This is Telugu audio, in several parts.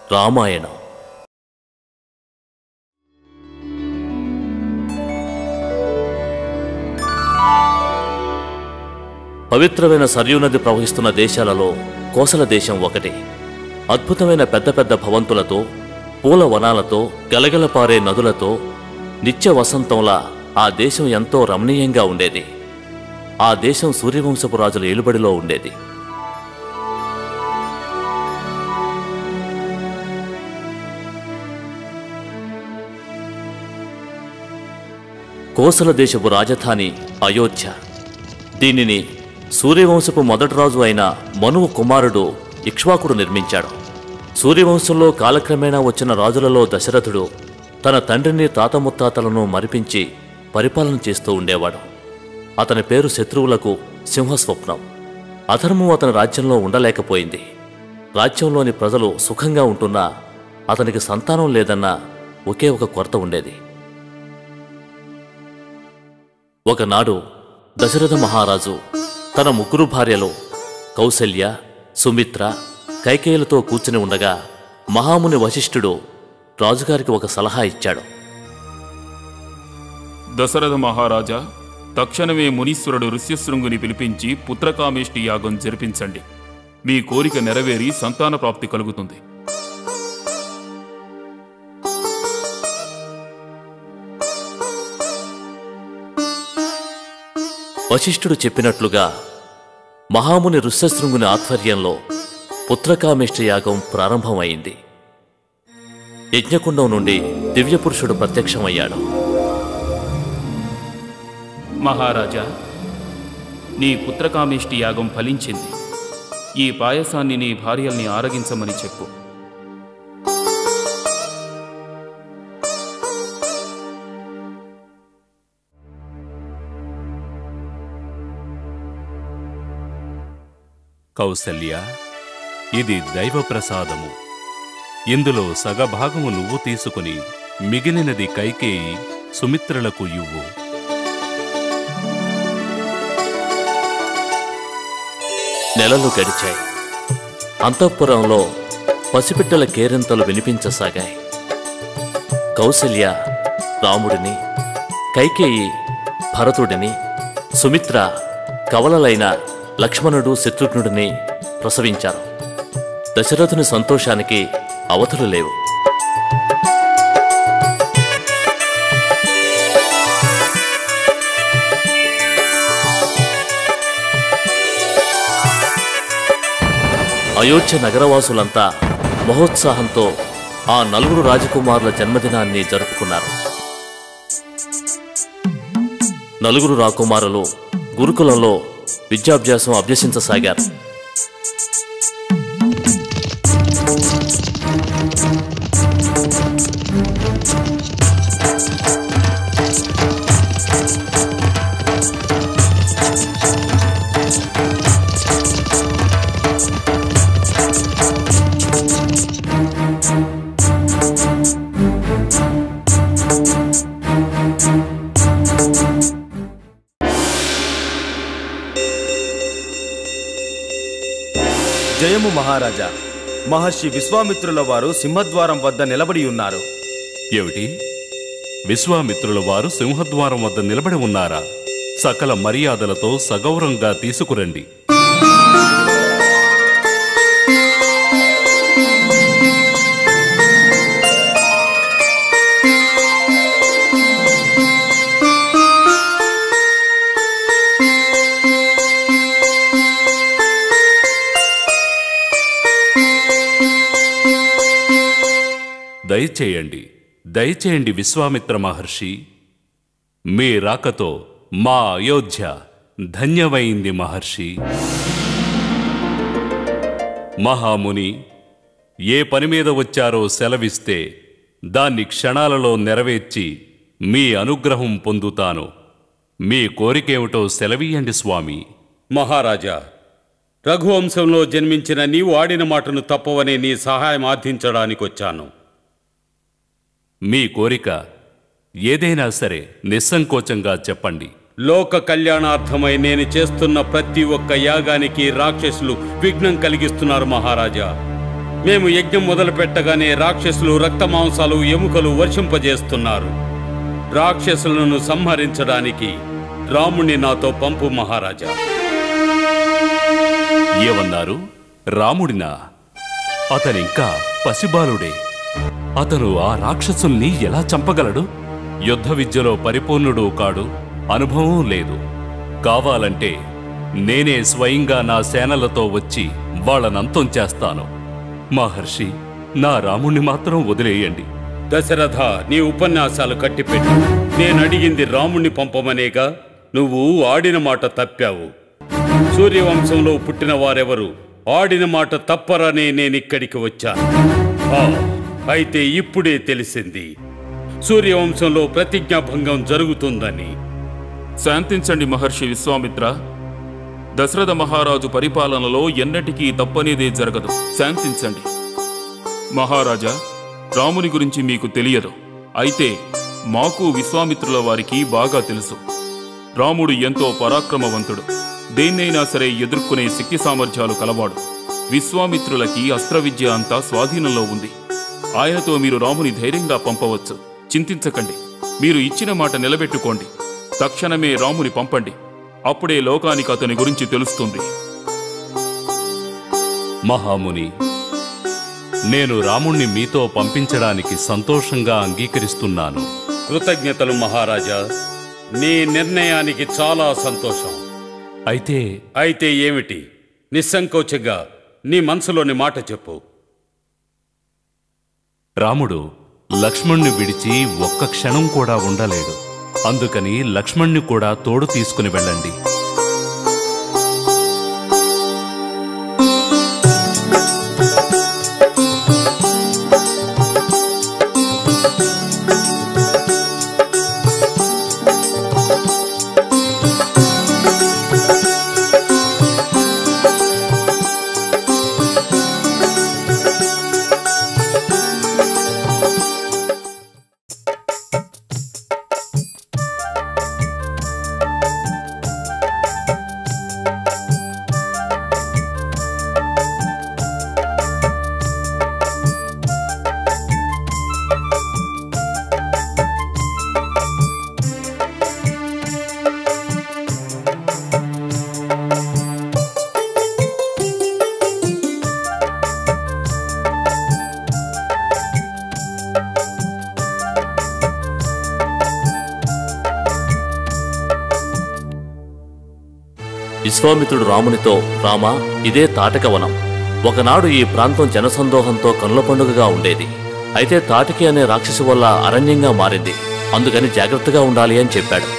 రామాయణం పవిత్రమైన సర్యూ నది ప్రవహిస్తున్న దేశాలలో కోసల దేశం ఒకటి అద్భుతమైన పెద్ద పెద్ద భవంతులతో పూల వనాలతో గలగలపారే నదులతో నిత్య వసంతంలా ఆ దేశం ఎంతో రమణీయంగా ఉండేది ఆ దేశం సూర్యవంశపు రాజుల ఏలుబడిలో ఉండేది కోసల దేశపు రాజధాని అయోధ్య దీనిని సూర్యవంశపు మొదటి రాజు అయిన మనువు కుమారుడు ఇక్ష్వాకుడు నిర్మించాడు సూర్యవంశంలో కాలక్రమేణా వచ్చిన రాజులలో దశరథుడు తన తండ్రిని తాత ముత్తాతలను మరిపించి పరిపాలన చేస్తూ ఉండేవాడు అతని పేరు శత్రువులకు సింహస్వప్నం అధర్మం అతని రాజ్యంలో ఉండలేకపోయింది రాజ్యంలోని ప్రజలు సుఖంగా ఉంటున్నా అతనికి సంతానం లేదన్న ఒకే ఒక కొరత ఉండేది ఒకనాడు దశరథ మహారాజు తన ముగ్గురు భార్యలు కౌసల్య సుమిత్ర కైకేయులతో కూర్చుని ఉండగా మహాముని వశిష్ఠుడు రాజుగారికి ఒక సలహా ఇచ్చాడు దశరథ మహారాజా తక్షణమే మునీశ్వరుడు ఋష్యశృంగుని పిలిపించి పుత్రకామేష్టి యాగం జరిపించండి మీ కోరిక నెరవేరి సంతాన ప్రాప్తి కలుగుతుంది వశిష్ఠుడు చెప్పినట్లుగా మహాముని ఋష్యశృంగుని ఆధ్వర్యంలో పుత్రకామేష్ట యాగం ప్రారంభమైంది యజ్ఞకుండం నుండి దివ్యపురుషుడు ప్రత్యక్షమయ్యాడు మహారాజా నీ పుత్రకామేష్టి యాగం ఫలించింది ఈ పాయసాన్ని నీ భార్యల్ని ఆరగించమని చెప్పు కౌసల్య ఇది దైవ ప్రసాదము ఇందులో సగభాగము నువ్వు తీసుకుని మిగిలినది కైకేయి సుమిత్రలకు ఇవ్వు నెలలు గడిచాయి అంతఃపురంలో పసిపిట్టల కేరింతలు వినిపించసాగాయి కౌసల్య రాముడిని కైకేయి భరతుడిని సుమిత్ర కవలలైన లక్ష్మణుడు శత్రుఘ్నుడిని ప్రసవించారు దశరథుని సంతోషానికి అవధులు లేవు అయోధ్య నగరవాసులంతా మహోత్సాహంతో ఆ నలుగురు రాజకుమారుల జన్మదినాన్ని జరుపుకున్నారు నలుగురు రాకుమారులు గురుకులంలో విద్యాభ్యాసం అభ్యసించసాగారు జయము మహారాజా మహర్షి విశ్వామిత్రుల వారు సింహద్వారం వద్ద నిలబడి ఉన్నారు ఏమిటి విశ్వామిత్రుల వారు సింహద్వారం వద్ద నిలబడి ఉన్నారా సకల మర్యాదలతో సగౌరవంగా తీసుకురండి దయచేయండి దయచేయండి విశ్వామిత్ర మహర్షి మీ రాకతో మా అయోధ్య ధన్యమైంది మహర్షి మహాముని ఏ పని మీద వచ్చారో సెలవిస్తే దాన్ని క్షణాలలో నెరవేర్చి మీ అనుగ్రహం పొందుతాను మీ కోరికేమిటో సెలవీయండి స్వామి మహారాజా రఘువంశంలో జన్మించిన నీవు ఆడిన మాటను తప్పవనే నీ సహాయం ఆర్థించడానికి వచ్చాను మీ కోరిక ఏదైనా సరే నిస్సంకోచంగా చెప్పండి లోక కళ్యాణార్థమై నేను చేస్తున్న ప్రతి ఒక్క యాగానికి రాక్షసులు విఘ్నం కలిగిస్తున్నారు మహారాజా మేము యజ్ఞం మొదలు పెట్టగానే రాక్షసులు రక్తమాంసాలు ఎముకలు వర్షింపజేస్తున్నారు రాక్షసులను సంహరించడానికి రాముణ్ణి నాతో పంపు మహారాజా ఏమన్నారు రాముడినా అతనింకా పసిబాలుడే అతను ఆ రాక్షసుల్ని ఎలా చంపగలడు యుద్ధ విద్యలో పరిపూర్ణుడు కాడు అనుభవం లేదు కావాలంటే నేనే స్వయంగా నా సేనలతో వచ్చి వాళ్ళనంతం చేస్తాను మహర్షి నా రాముణ్ణి మాత్రం వదిలేయండి దశరథ నీ ఉపన్యాసాలు కట్టిపెట్టు నేను అడిగింది రాముణ్ణి పంపమనేగా నువ్వు ఆడిన మాట తప్పావు సూర్యవంశంలో పుట్టిన వారెవరు ఆడిన మాట తప్పరనే నేనిక్కడికి వచ్చాను ఆ, అయితే ఇప్పుడే తెలిసింది సూర్యవంశంలో ప్రతిజ్ఞాభంగం జరుగుతుందని శాంతించండి మహర్షి విశ్వామిత్ర దశరథ మహారాజు పరిపాలనలో ఎన్నటికీ తప్పనేదే జరగదు శాంతించండి మహారాజా రాముని గురించి మీకు తెలియదు అయితే మాకు విశ్వామిత్రుల వారికి బాగా తెలుసు రాముడు ఎంతో పరాక్రమవంతుడు దేన్నైనా సరే ఎదుర్కొనే శక్తి సామర్థ్యాలు కలవాడు విశ్వామిత్రులకి అస్త్ర విద్య అంతా స్వాధీనంలో ఉంది ఆయనతో మీరు రాముని ధైర్యంగా పంపవచ్చు చింతించకండి మీరు ఇచ్చిన మాట నిలబెట్టుకోండి తక్షణమే రాముని పంపండి అప్పుడే లోకానికి అతని గురించి తెలుస్తుంది మహాముని నేను రాముణ్ణి మీతో పంపించడానికి సంతోషంగా అంగీకరిస్తున్నాను కృతజ్ఞతలు మహారాజా నీ నిర్ణయానికి చాలా సంతోషం అయితే అయితే ఏమిటి నిస్సంకోచంగా నీ మనసులోని మాట చెప్పు రాముడు లక్ష్మణ్ణి విడిచి ఒక్క క్షణం కూడా ఉండలేడు అందుకని లక్ష్మణ్ణి కూడా తోడు తీసుకుని వెళ్ళండి విశ్వామిత్రుడు రామునితో రామా ఇదే తాటకవనం ఒకనాడు ఈ ప్రాంతం జనసందోహంతో కనుల పండుగగా ఉండేది అయితే తాటికి అనే రాక్షసు వల్ల అరణ్యంగా మారింది అందుకని జాగ్రత్తగా ఉండాలి అని చెప్పాడు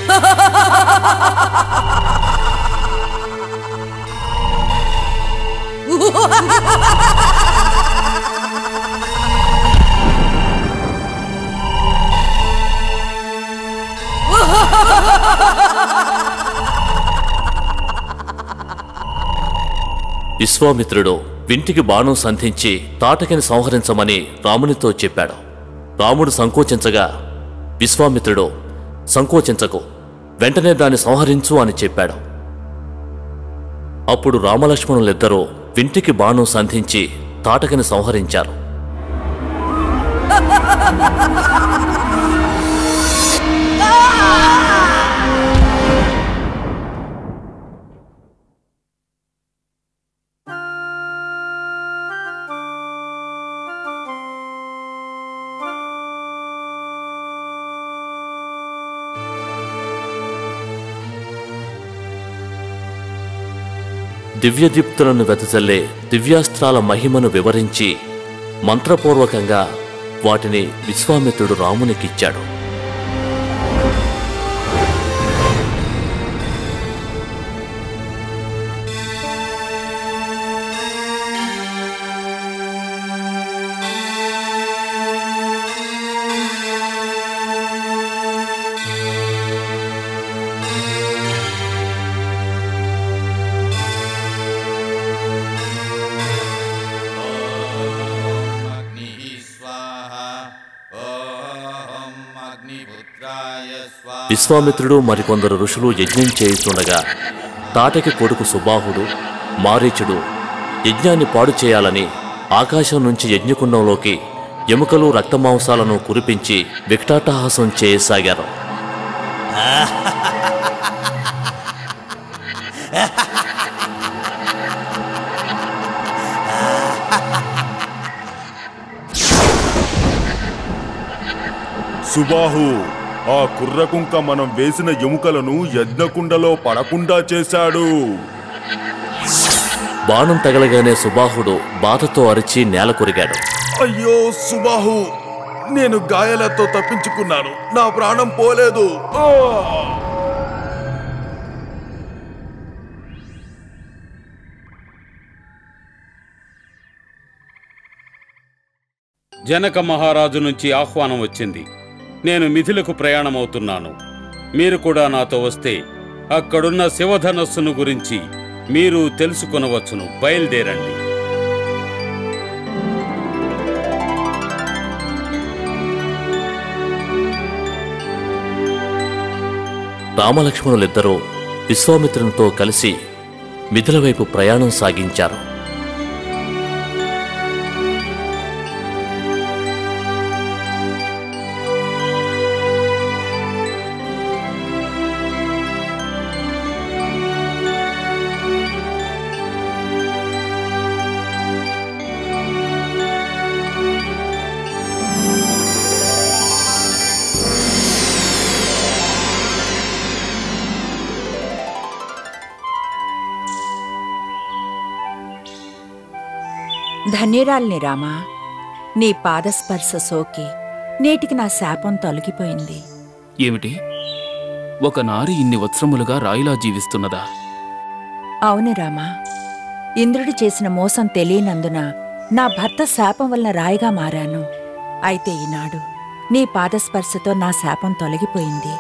విశ్వామిత్రుడు వింటికి బాణం సంధించి తాటకిని సంహరించమని రామునితో చెప్పాడు రాముడు సంకోచించగా విశ్వామిత్రుడు సంకోచించకు వెంటనే దాన్ని సంహరించు అని చెప్పాడు అప్పుడు రామలక్ష్మణులిద్దరూ వింటికి బాణం సంధించి తాటకిని సంహరించారు దివ్యదీప్తులను వెదజల్లే దివ్యాస్త్రాల మహిమను వివరించి మంత్రపూర్వకంగా వాటిని విశ్వామిత్రుడు రామునికిచ్చాడు अग्निः स्वाहा ॐ अग्निपुत्राय स्वाहा విశ్వామిత్రుడు మరికొందరు ఋషులు యజ్ఞం చేయుచుండగా తాటకి కొడుకు సుబాహుడు మారీచుడు యజ్ఞాన్ని పాడు చేయాలని ఆకాశం నుంచి యజ్ఞకుండంలోకి ఎముకలు రక్తమాంసాలను కురిపించి వికటాటహాసం చేయసాగారు సుబాహు ఆ కుర్రకుంక మనం వేసిన ఎముకలను యజ్ఞకుండలో పడకుండా చేశాడు బాణం తగలగానే సుబాహుడు బాధతో అరిచి నేల కొరిగాడు అయ్యో సుబాహు నేను గాయాలతో తప్పించుకున్నాను నా ప్రాణం పోలేదు ఆ! జనక మహారాజు నుంచి ఆహ్వానం వచ్చింది నేను మిథిలకు ప్రయాణమవుతున్నాను మీరు కూడా నాతో వస్తే అక్కడున్న శివధనస్సును గురించి మీరు తెలుసుకొనవచ్చును బయలుదేరండి రామలక్ష్మణులిద్దరూ విశ్వామిత్రునితో కలిసి మిథుల వైపు ప్రయాణం సాగించారు ధన్యురాల్ని రామా నీ పాదస్పర్శ సోకి నేటికి నా శాపం తొలగిపోయింది ఏమిటి ఒక నారి ఇన్ని వత్సరములుగా రాయిలా జీవిస్తున్నదా అవును రామా ఇంద్రుడు చేసిన మోసం తెలియనందున నా భర్త శాపం వల్ల రాయిగా మారాను అయితే ఈనాడు నీ పాదస్పర్శతో నా శాపం తొలగిపోయింది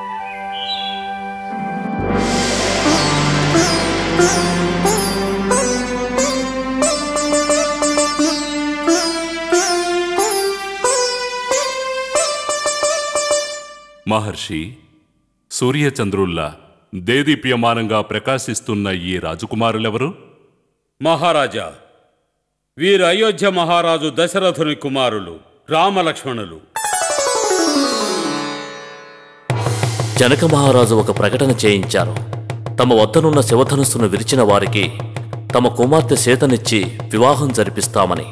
మహర్షి సూర్యచంద్రుల్లా దేదీప్యమానంగా ప్రకాశిస్తున్న ఈ రాజకుమారులెవరు మహారాజా వీరు అయోధ్య మహారాజు దశరథుని కుమారులు రామలక్ష్మణులు జనక మహారాజు ఒక ప్రకటన చేయించారు తమ వద్దనున్న శివధనుస్సును విరిచిన వారికి తమ కుమార్తె సీతనిచ్చి వివాహం జరిపిస్తామని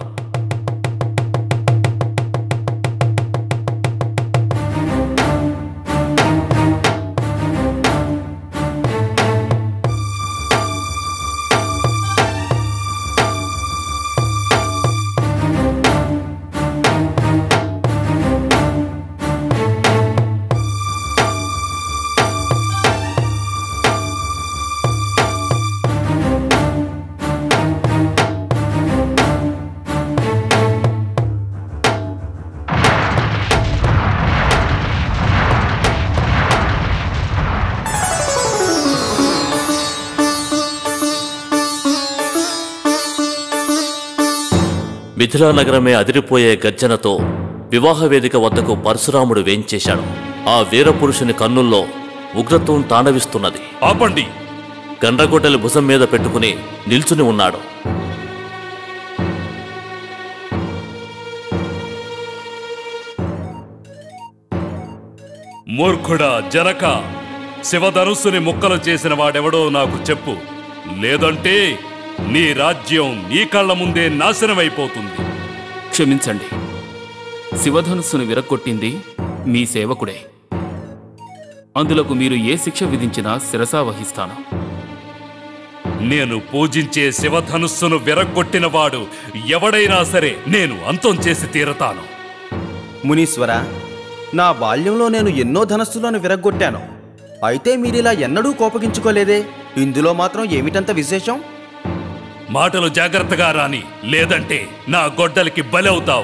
మిథిలా నగరమే అదిరిపోయే గర్జనతో వివాహ వేదిక వద్దకు పరశురాముడు వేంచేశాడు ఆ వీరపురుషుని కన్నుల్లో ఉగ్రత్వం తాండవిస్తున్నది ఆపండి గండ్రగొడ్డలి భుజం మీద పెట్టుకుని నిల్చుని ఉన్నాడు మూర్ఖుడా జనక శివధనుస్సుని ముక్కలు చేసిన వాడెవడో నాకు చెప్పు లేదంటే నీ రాజ్యం నీ కళ్ళ ముందే నాశనమైపోతుంది క్షమించండి శివధనుస్సును విరక్కొట్టింది మీ సేవకుడే అందులకు మీరు ఏ శిక్ష విధించినా శిరసా వహిస్తాను నేను పూజించే శివధనుస్సును విరగ్గొట్టినవాడు ఎవడైనా సరే నేను అంతం చేసి తీరతాను మునీశ్వర నా బాల్యంలో నేను ఎన్నో ధనస్సులను విరగ్గొట్టాను అయితే మీరిలా ఎన్నడూ కోపగించుకోలేదే ఇందులో మాత్రం ఏమిటంత విశేషం మాటలు జాగ్రత్తగా రాని లేదంటే నా గొడ్డలికి బలవుతావు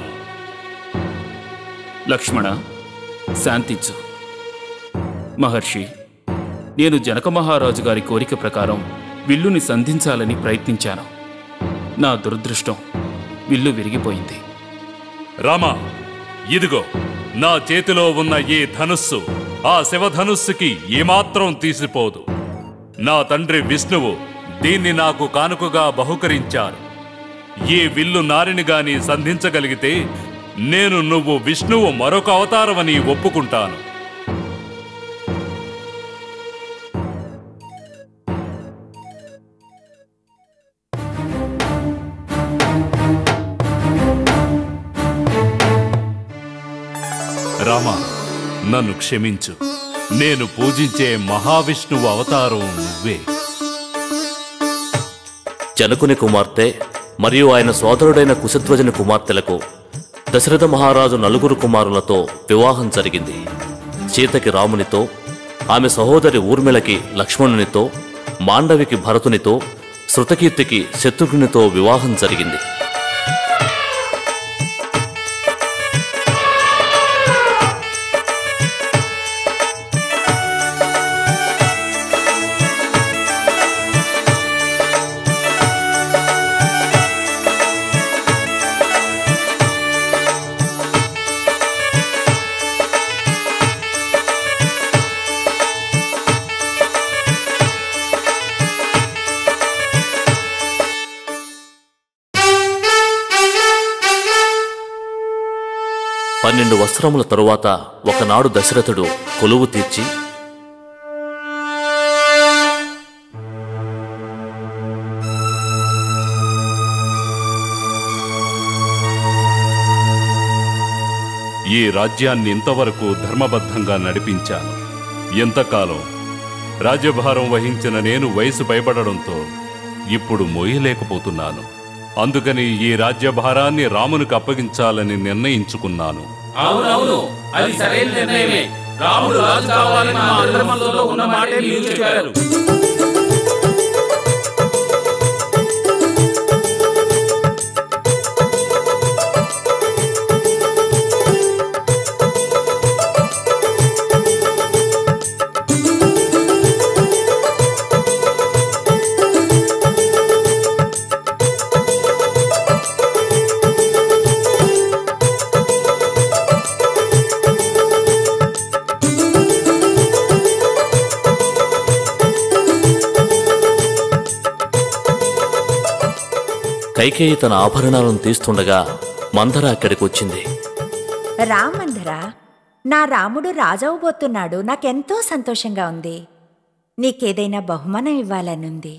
లక్ష్మణ శాంతించు మహర్షి నేను జనక మహారాజు గారి కోరిక ప్రకారం విల్లుని సంధించాలని ప్రయత్నించాను నా దురదృష్టం విల్లు విరిగిపోయింది రామా ఇదిగో నా చేతిలో ఉన్న ఈ ధనుస్సు ఆ శివధనుస్సుకి ఏమాత్రం తీసిపోదు నా తండ్రి విష్ణువు దీన్ని నాకు కానుకగా బహుకరించారు ఈ విల్లు నారిని గాని సంధించగలిగితే నేను నువ్వు విష్ణువు మరొక అవతారమని ఒప్పుకుంటాను రామ నన్ను క్షమించు నేను పూజించే మహావిష్ణువు అవతారం నువ్వే జనకుని కుమార్తె మరియు ఆయన సోదరుడైన కుశధ్వజని కుమార్తెలకు దశరథ మహారాజు నలుగురు కుమారులతో వివాహం జరిగింది సీతకి రామునితో ఆమె సహోదరి ఊర్మిళకి లక్ష్మణునితో మాండవికి భరతునితో శృతకీర్తికి శత్రుఘ్నునితో వివాహం జరిగింది పన్నెండు వస్త్రముల తరువాత ఒకనాడు దశరథుడు కొలువు తీర్చి ఈ రాజ్యాన్ని ఇంతవరకు ధర్మబద్ధంగా నడిపించాను ఎంతకాలం రాజ్యభారం వహించిన నేను వయసు భయపడడంతో ఇప్పుడు మోయలేకపోతున్నాను అందుకని ఈ రాజ్యభారాన్ని రామునికి అప్పగించాలని నిర్ణయించుకున్నాను అవునవును అది సరైన నిర్ణయమే రాముడు రాజు కావాలని మా అందరి మనసులో ఉన్న మాటే మీరు చెప్పారు కైకేయి తన ఆభరణాలను తీస్తుండగా మందర అక్కడికి వచ్చింది రామందరా నా రాముడు రాజవబోతున్నాడు నాకెంతో సంతోషంగా ఉంది నీకేదైనా బహుమానం ఇవ్వాలనుంది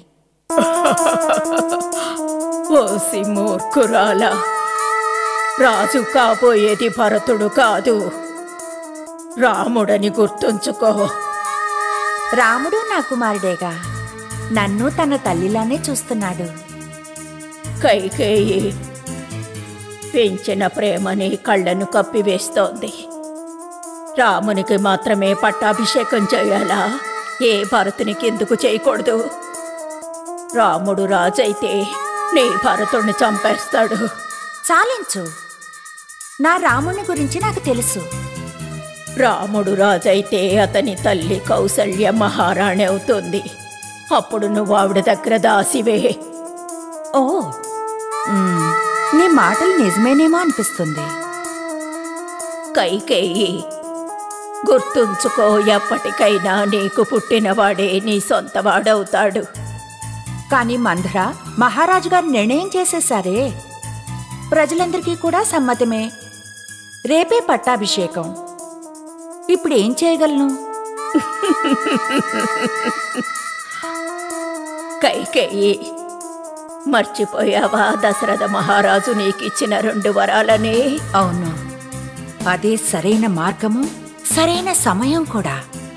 ఓసి మూర్ఖురాల రాజు కాబోయేది భరతుడు కాదు రాముడని గుర్తుంచుకో రాముడు నా కుమారుడేగా నన్ను తన తల్లిలానే చూస్తున్నాడు కైకేయి పెంచిన ప్రేమని కళ్ళను కప్పివేస్తోంది రామునికి మాత్రమే పట్టాభిషేకం చేయాలా ఏ భరతునికి ఎందుకు చేయకూడదు రాముడు రాజైతే నీ భరతుడిని చంపేస్తాడు చాలించు నా రాముని గురించి నాకు తెలుసు రాముడు రాజైతే అతని తల్లి కౌసల్య మహారాణి అవుతుంది అప్పుడు నువ్వు ఆవిడ దగ్గర దాసివే ఓ మ్, నీ మాటలు నిజమేనేమో అనిపిస్తుంది కైకేయి గుర్తుంచుకో ఎప్పటికైనా నీకు పుట్టినవాడే నీ సొంతవాడవుతాడు కానీ మంధర మహారాజు గారు నిర్ణయం చేసేశారే ప్రజలందరికీ కూడా సమ్మతమే రేపే పట్టాభిషేకం ఇప్పుడు ఏం చేయగలను కైకేయి మర్చిపోయావా దశరథ మహారాజు నీకిచ్చిన రెండు వరాలని అవును అదే సరైన మార్గము సరైన సమయం కూడా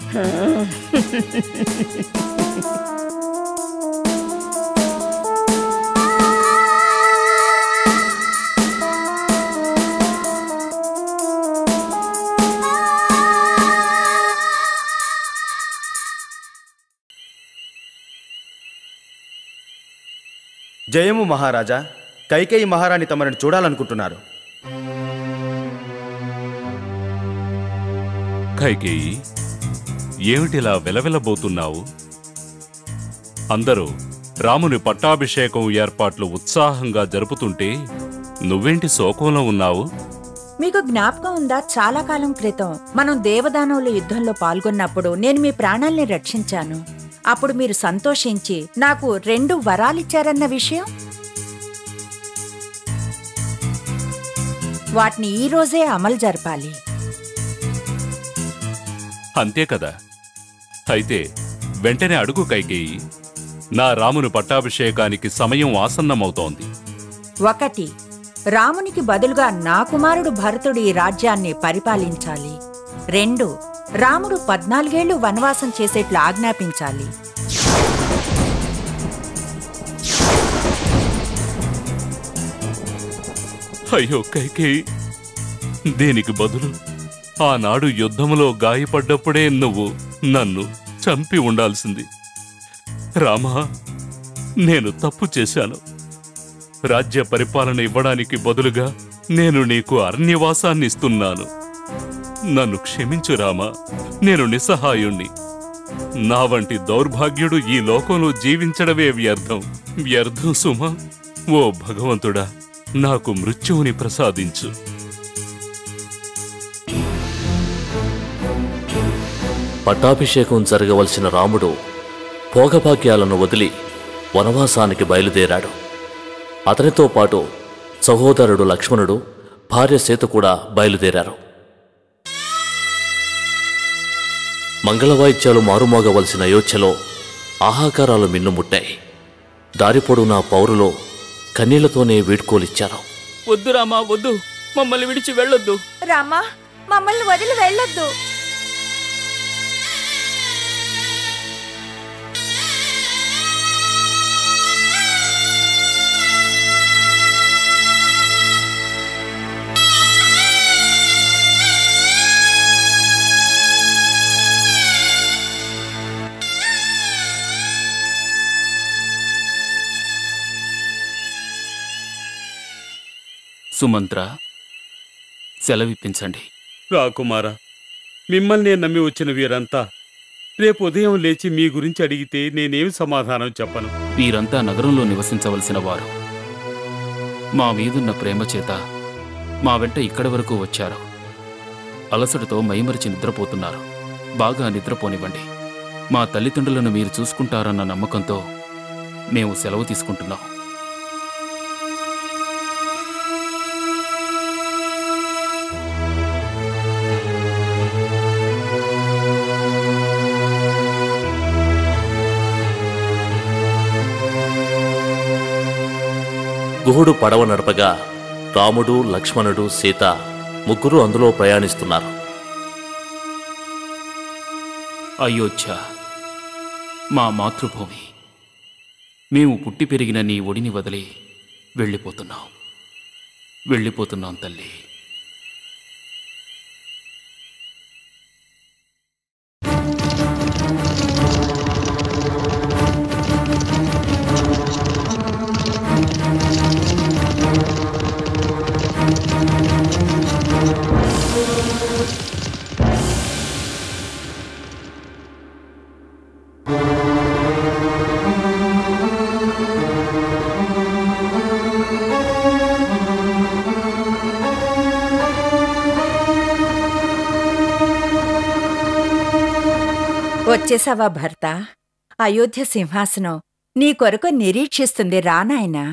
జయము మహారాజా కైకేయి మహారాణి తమరిని చూడాలనుకుంటున్నారు కైకేయి ఏమిటిలా వెలవెలబోతున్నావు అందరూ రాముని పట్టాభిషేకం ఏర్పాట్లు ఉత్సాహంగా జరుపుతుంటే నువ్వేంటి శోకంలో ఉన్నావు మీకు జ్ఞాపకం ఉందా చాలా కాలం క్రితం మనం దేవదానవుల యుద్ధంలో పాల్గొన్నప్పుడు నేను మీ ప్రాణాల్ని రక్షించాను అప్పుడు మీరు సంతోషించి నాకు రెండు వరాలిచ్చారన్న విషయం వాటిని ఈ రోజే అమలు జరపాలి అంతే కదా అయితే వెంటనే అడుగు కైకేయి నా రాముని పట్టాభిషేకానికి సమయం ఆసన్నమవుతోంది ఒకటి రామునికి బదులుగా నా కుమారుడు భరతుడు ఈ రాజ్యాన్ని పరిపాలించాలి రెండు రాముడు పద్నాలుగేళ్లు వనవాసం చేసేట్లు ఆజ్ఞాపించాలి అయ్యో కైకేయి దీనికి బదులు ఆనాడు యుద్ధములో గాయపడ్డప్పుడే నువ్వు నన్ను చంపి ఉండాల్సింది రామా నేను తప్పు చేశాను రాజ్య పరిపాలన ఇవ్వడానికి బదులుగా నేను నీకు అరణ్యవాసాన్ని ఇస్తున్నాను నన్ను క్షమించు రామా నేను నిస్సహాయుణ్ణి నా వంటి దౌర్భాగ్యుడు ఈ లోకంలో జీవించడమే వ్యర్థం వ్యర్థం సుమా ఓ భగవంతుడా నాకు మృత్యువుని ప్రసాదించు పట్టాభిషేకం జరగవలసిన రాముడు భోగభాగ్యాలను వదిలి వనవాసానికి బయలుదేరాడు అతనితో పాటు సహోదరుడు లక్ష్మణుడు భార్య సీత కూడా బయలుదేరారు మంగళవాయిద్యాలు మారుమోగవలసిన అయోధ్యలో ఆహాకారాలు మిన్నుముట్టాయి దారి పొడవునా పౌరులు కన్నీళ్లతోనే వీడ్కోలిచ్చారు వద్దు రామా వద్దు మమ్మల్ని విడిచి వెళ్ళొద్దు రామా మమ్మల్ని వదిలి వెళ్ళొద్దు సుమంత్ర సెలవిప్పించండి రాకుమారా మిమ్మల్ని నమ్మి వచ్చిన వీరంతా రేపు ఉదయం లేచి మీ గురించి అడిగితే నేనేం సమాధానం చెప్పను వీరంతా నగరంలో నివసించవలసిన వారు మా మీదున్న ప్రేమ చేత మా వెంట ఇక్కడి వరకు వచ్చారు అలసటతో మైమరిచి నిద్రపోతున్నారు బాగా నిద్రపోనివ్వండి మా తల్లిదండ్రులను మీరు చూసుకుంటారన్న నమ్మకంతో మేము సెలవు తీసుకుంటున్నాం గుహుడు పడవ నడపగా రాముడు లక్ష్మణుడు సీత ముగ్గురు అందులో ప్రయాణిస్తున్నారు అయోధ్య మా మాతృభూమి మేము పుట్టి పెరిగిన నీ ఒడిని వదిలి వెళ్ళిపోతున్నాం వెళ్ళిపోతున్నాం తల్లి వచ్చేసావా భర్త అయోధ్య సింహాసనం నీ కొరకు నిరీక్షిస్తుంది రానాయనా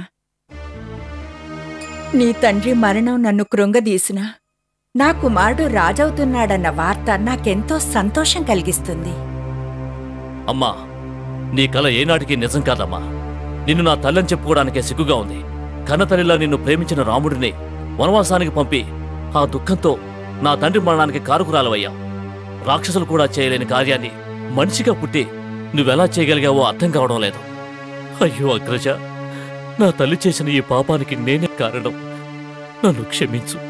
నీ తండ్రి మరణం నన్ను కృంగదీసిన నా కుమారుడు రాజవుతున్నాడన్న వార్త నాకెంతో సంతోషం కలిగిస్తుంది అమ్మా నీ కల ఏనాటికి నిజం కాదమ్మా నిన్ను నా తల్లని చెప్పుకోవడానికే సిగ్గుగా ఉంది కన్నతల్లిలా నిన్ను ప్రేమించిన రాముడిని వనవాసానికి పంపి ఆ దుఃఖంతో నా తండ్రి మరణానికి కారుకురాలవయ్యా రాక్షసులు కూడా చేయలేని కార్యాన్ని మనిషిగా పుట్టి నువ్వెలా చేయగలిగావో అర్థం కావడం లేదు అయ్యో అగ్రజ నా తల్లి చేసిన ఈ పాపానికి నేనే కారణం నన్ను క్షమించు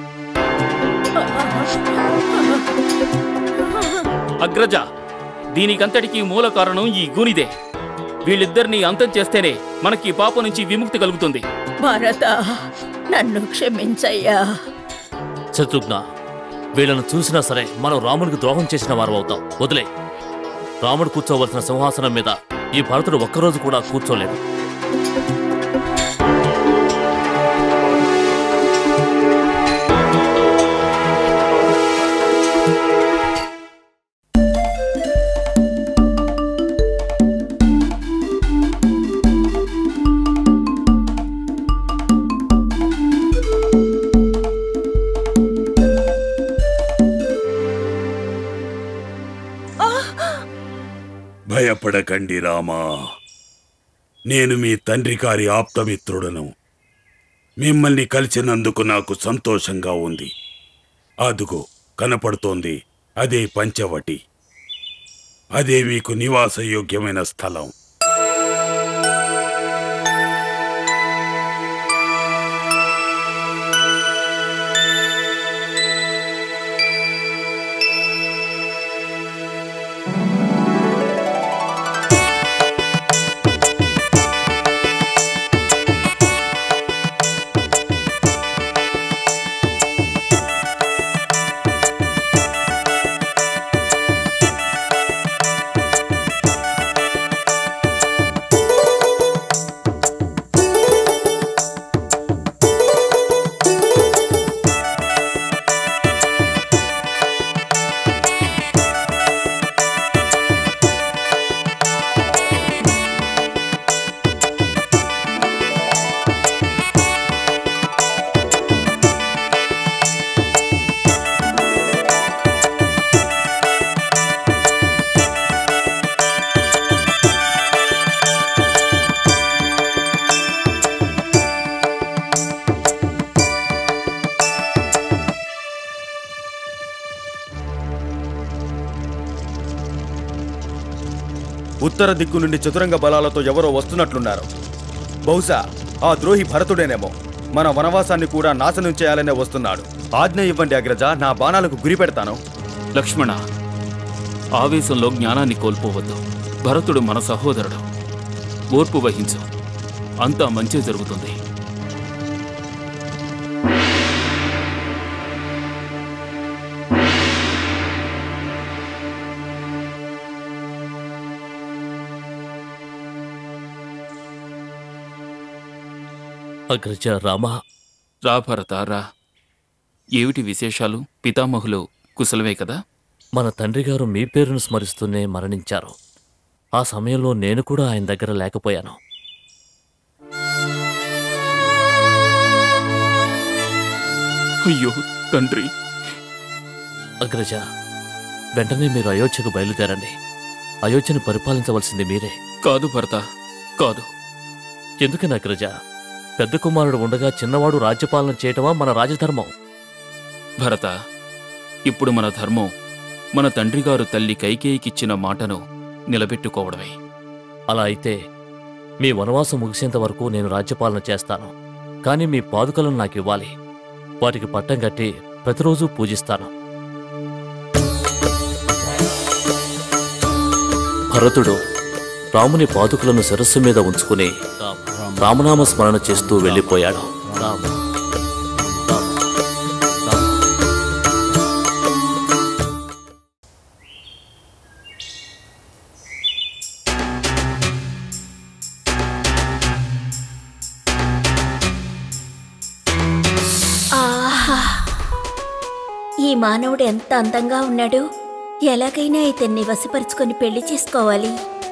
అగ్రజ దీనికంతటికీ మూల కారణం ఈ గూనిదే వీళ్ళిద్దరినీ అంతం చేస్తేనే మనకి పాప నుంచి విముక్తి కలుగుతుంది భరత నన్ను క్షమించయ్యా శత్రుఘ్న వీళ్ళను చూసినా సరే మనం రామునికి ద్రోహం చేసిన వారు అవుతాం వదిలే రాముడు కూర్చోవలసిన సింహాసనం మీద ఈ భరతుడు ఒక్కరోజు కూడా కూర్చోలేడు భయపడకండి రామా నేను మీ తండ్రి గారి ఆప్తమిత్రుడను మిమ్మల్ని కలిసినందుకు నాకు సంతోషంగా ఉంది అదుగో కనపడుతోంది అదే పంచవటి అదే మీకు నివాసయోగ్యమైన స్థలం ఉత్తర దిక్కు నుండి చతురంగ బలాలతో ఎవరో వస్తున్నట్లున్నారు బహుశా ఆ ద్రోహి భరతుడేనేమో మన వనవాసాన్ని కూడా నాశనం చేయాలనే వస్తున్నాడు ఆజ్ఞ ఇవ్వండి అగ్రజ నా బాణాలకు గురి పెడతాను లక్ష్మణ ఆవేశంలో జ్ఞానాన్ని కోల్పోవద్దు భరతుడు మన సహోదరుడు ఓర్పు వహించు అంతా మంచే జరుగుతుంది అగ్రజ రామా రా భరత రా ఏమిటి విశేషాలు పితామహులు కుశలమే కదా మన తండ్రి గారు మీ పేరును స్మరిస్తూనే మరణించారు ఆ సమయంలో నేను కూడా ఆయన దగ్గర లేకపోయాను అయ్యో తండ్రి అగ్రజ వెంటనే మీరు అయోధ్యకు బయలుదేరండి అయోధ్యను పరిపాలించవలసింది మీరే కాదు భరత కాదు ఎందుకని అగ్రజ పెద్ద కుమారుడు ఉండగా చిన్నవాడు రాజ్యపాలన చేయటమా మన రాజధర్మం భరత ఇప్పుడు మన ధర్మం మన తండ్రి గారు తల్లి కైకేయికిచ్చిన మాటను నిలబెట్టుకోవడమే అలా అయితే మీ వనవాసం ముగిసేంత వరకు నేను రాజ్యపాలన చేస్తాను కానీ మీ పాదుకలను నాకు ఇవ్వాలి వాటికి పట్టం కట్టి ప్రతిరోజు పూజిస్తాను భరతుడు రాముని పాదుకలను శిరస్సు మీద ఉంచుకుని రామనామ స్మరణ చేస్తూ వెళ్ళిపోయాడు రామ రామ రామ ఆహా ఈ మానవుడు ఎంత అందంగా ఉన్నాడు ఎలాగైనా ఇతన్ని వశపరుచుకొని పెళ్లి చేసుకోవాలి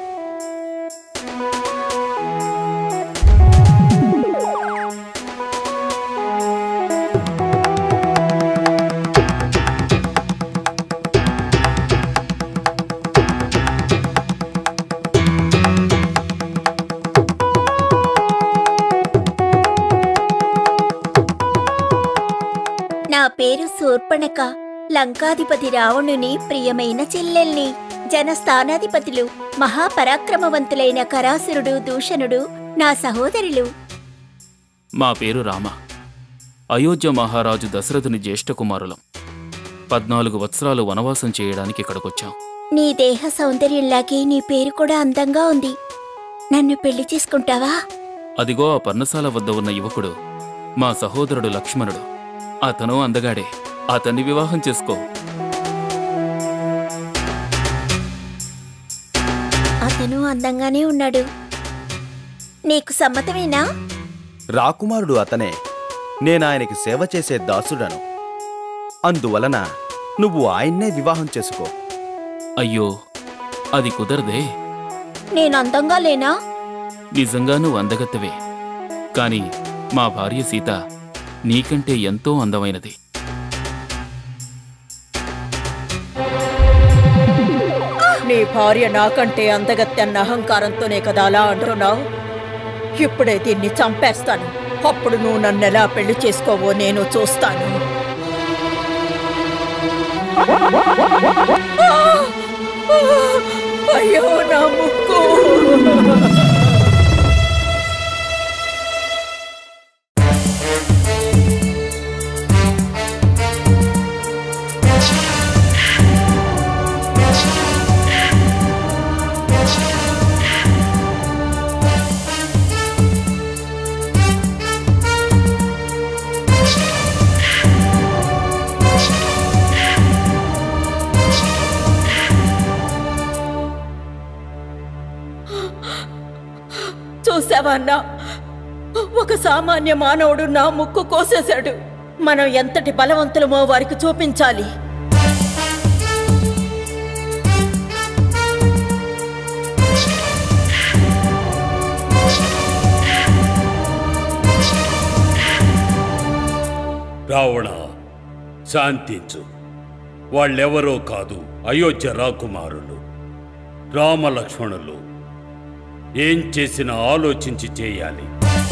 నా పేరు శూర్పణక లంకాధిపతి రావణుని ప్రియమైన చెల్లెల్ని జనస్థానాధిపతులు మహాపరాక్రమవంతులైన కరాసురుడు దూషణుడు నా సహోదరులు మా పేరు రామ అయోధ్య మహారాజు దశరథుని జ్యేష్ఠ కుమారులం పద్నాలుగు వత్సరాలు వనవాసం చేయడానికి ఇక్కడికొచ్చాం నీ దేహ సౌందర్యంలాగే నీ పేరు కూడా అందంగా ఉంది నన్ను పెళ్లి చేసుకుంటావా అదిగో ఆ పర్ణశాల వద్ద ఉన్న యువకుడు మా సహోదరుడు లక్ష్మణుడు అతను అందగాడే అతన్ని వివాహం చేసుకో అతను అందంగానే ఉన్నాడు నీకు సమ్మతమేనా రాకుమారుడు అతనే నేనాయనకి సేవ చేసే దాసుడను అందువలన నువ్వు ఆయన్నే వివాహం చేసుకో అయ్యో అది కుదరదే నేను అందంగా లేనా నిజంగా నువ్వు అందగత్తవే కాని మా భార్య సీత నీకంటే ఎంతో అందమైనది నీ భార్య నాకంటే అందగత్తెన్న అహంకారంతోనే కదా అలా అంటున్నావు ఇప్పుడే దీన్ని చంపేస్తాను అప్పుడు నువ్వు నన్ను ఎలా పెళ్లి చేసుకోవో నేను చూస్తాను అయ్యో నా ముక్కు చూసావా అన్నా ఒక సామాన్య మానవుడు నా ముక్కు కోసేశాడు మనం ఎంతటి బలవంతులమో వారికి చూపించాలి రావణ శాంతించు వాళ్ళెవరో కాదు అయోధ్య రాకుమారులు రామలక్ష్మణులు ఏం చేసినా ఆలోచించి చేయాలి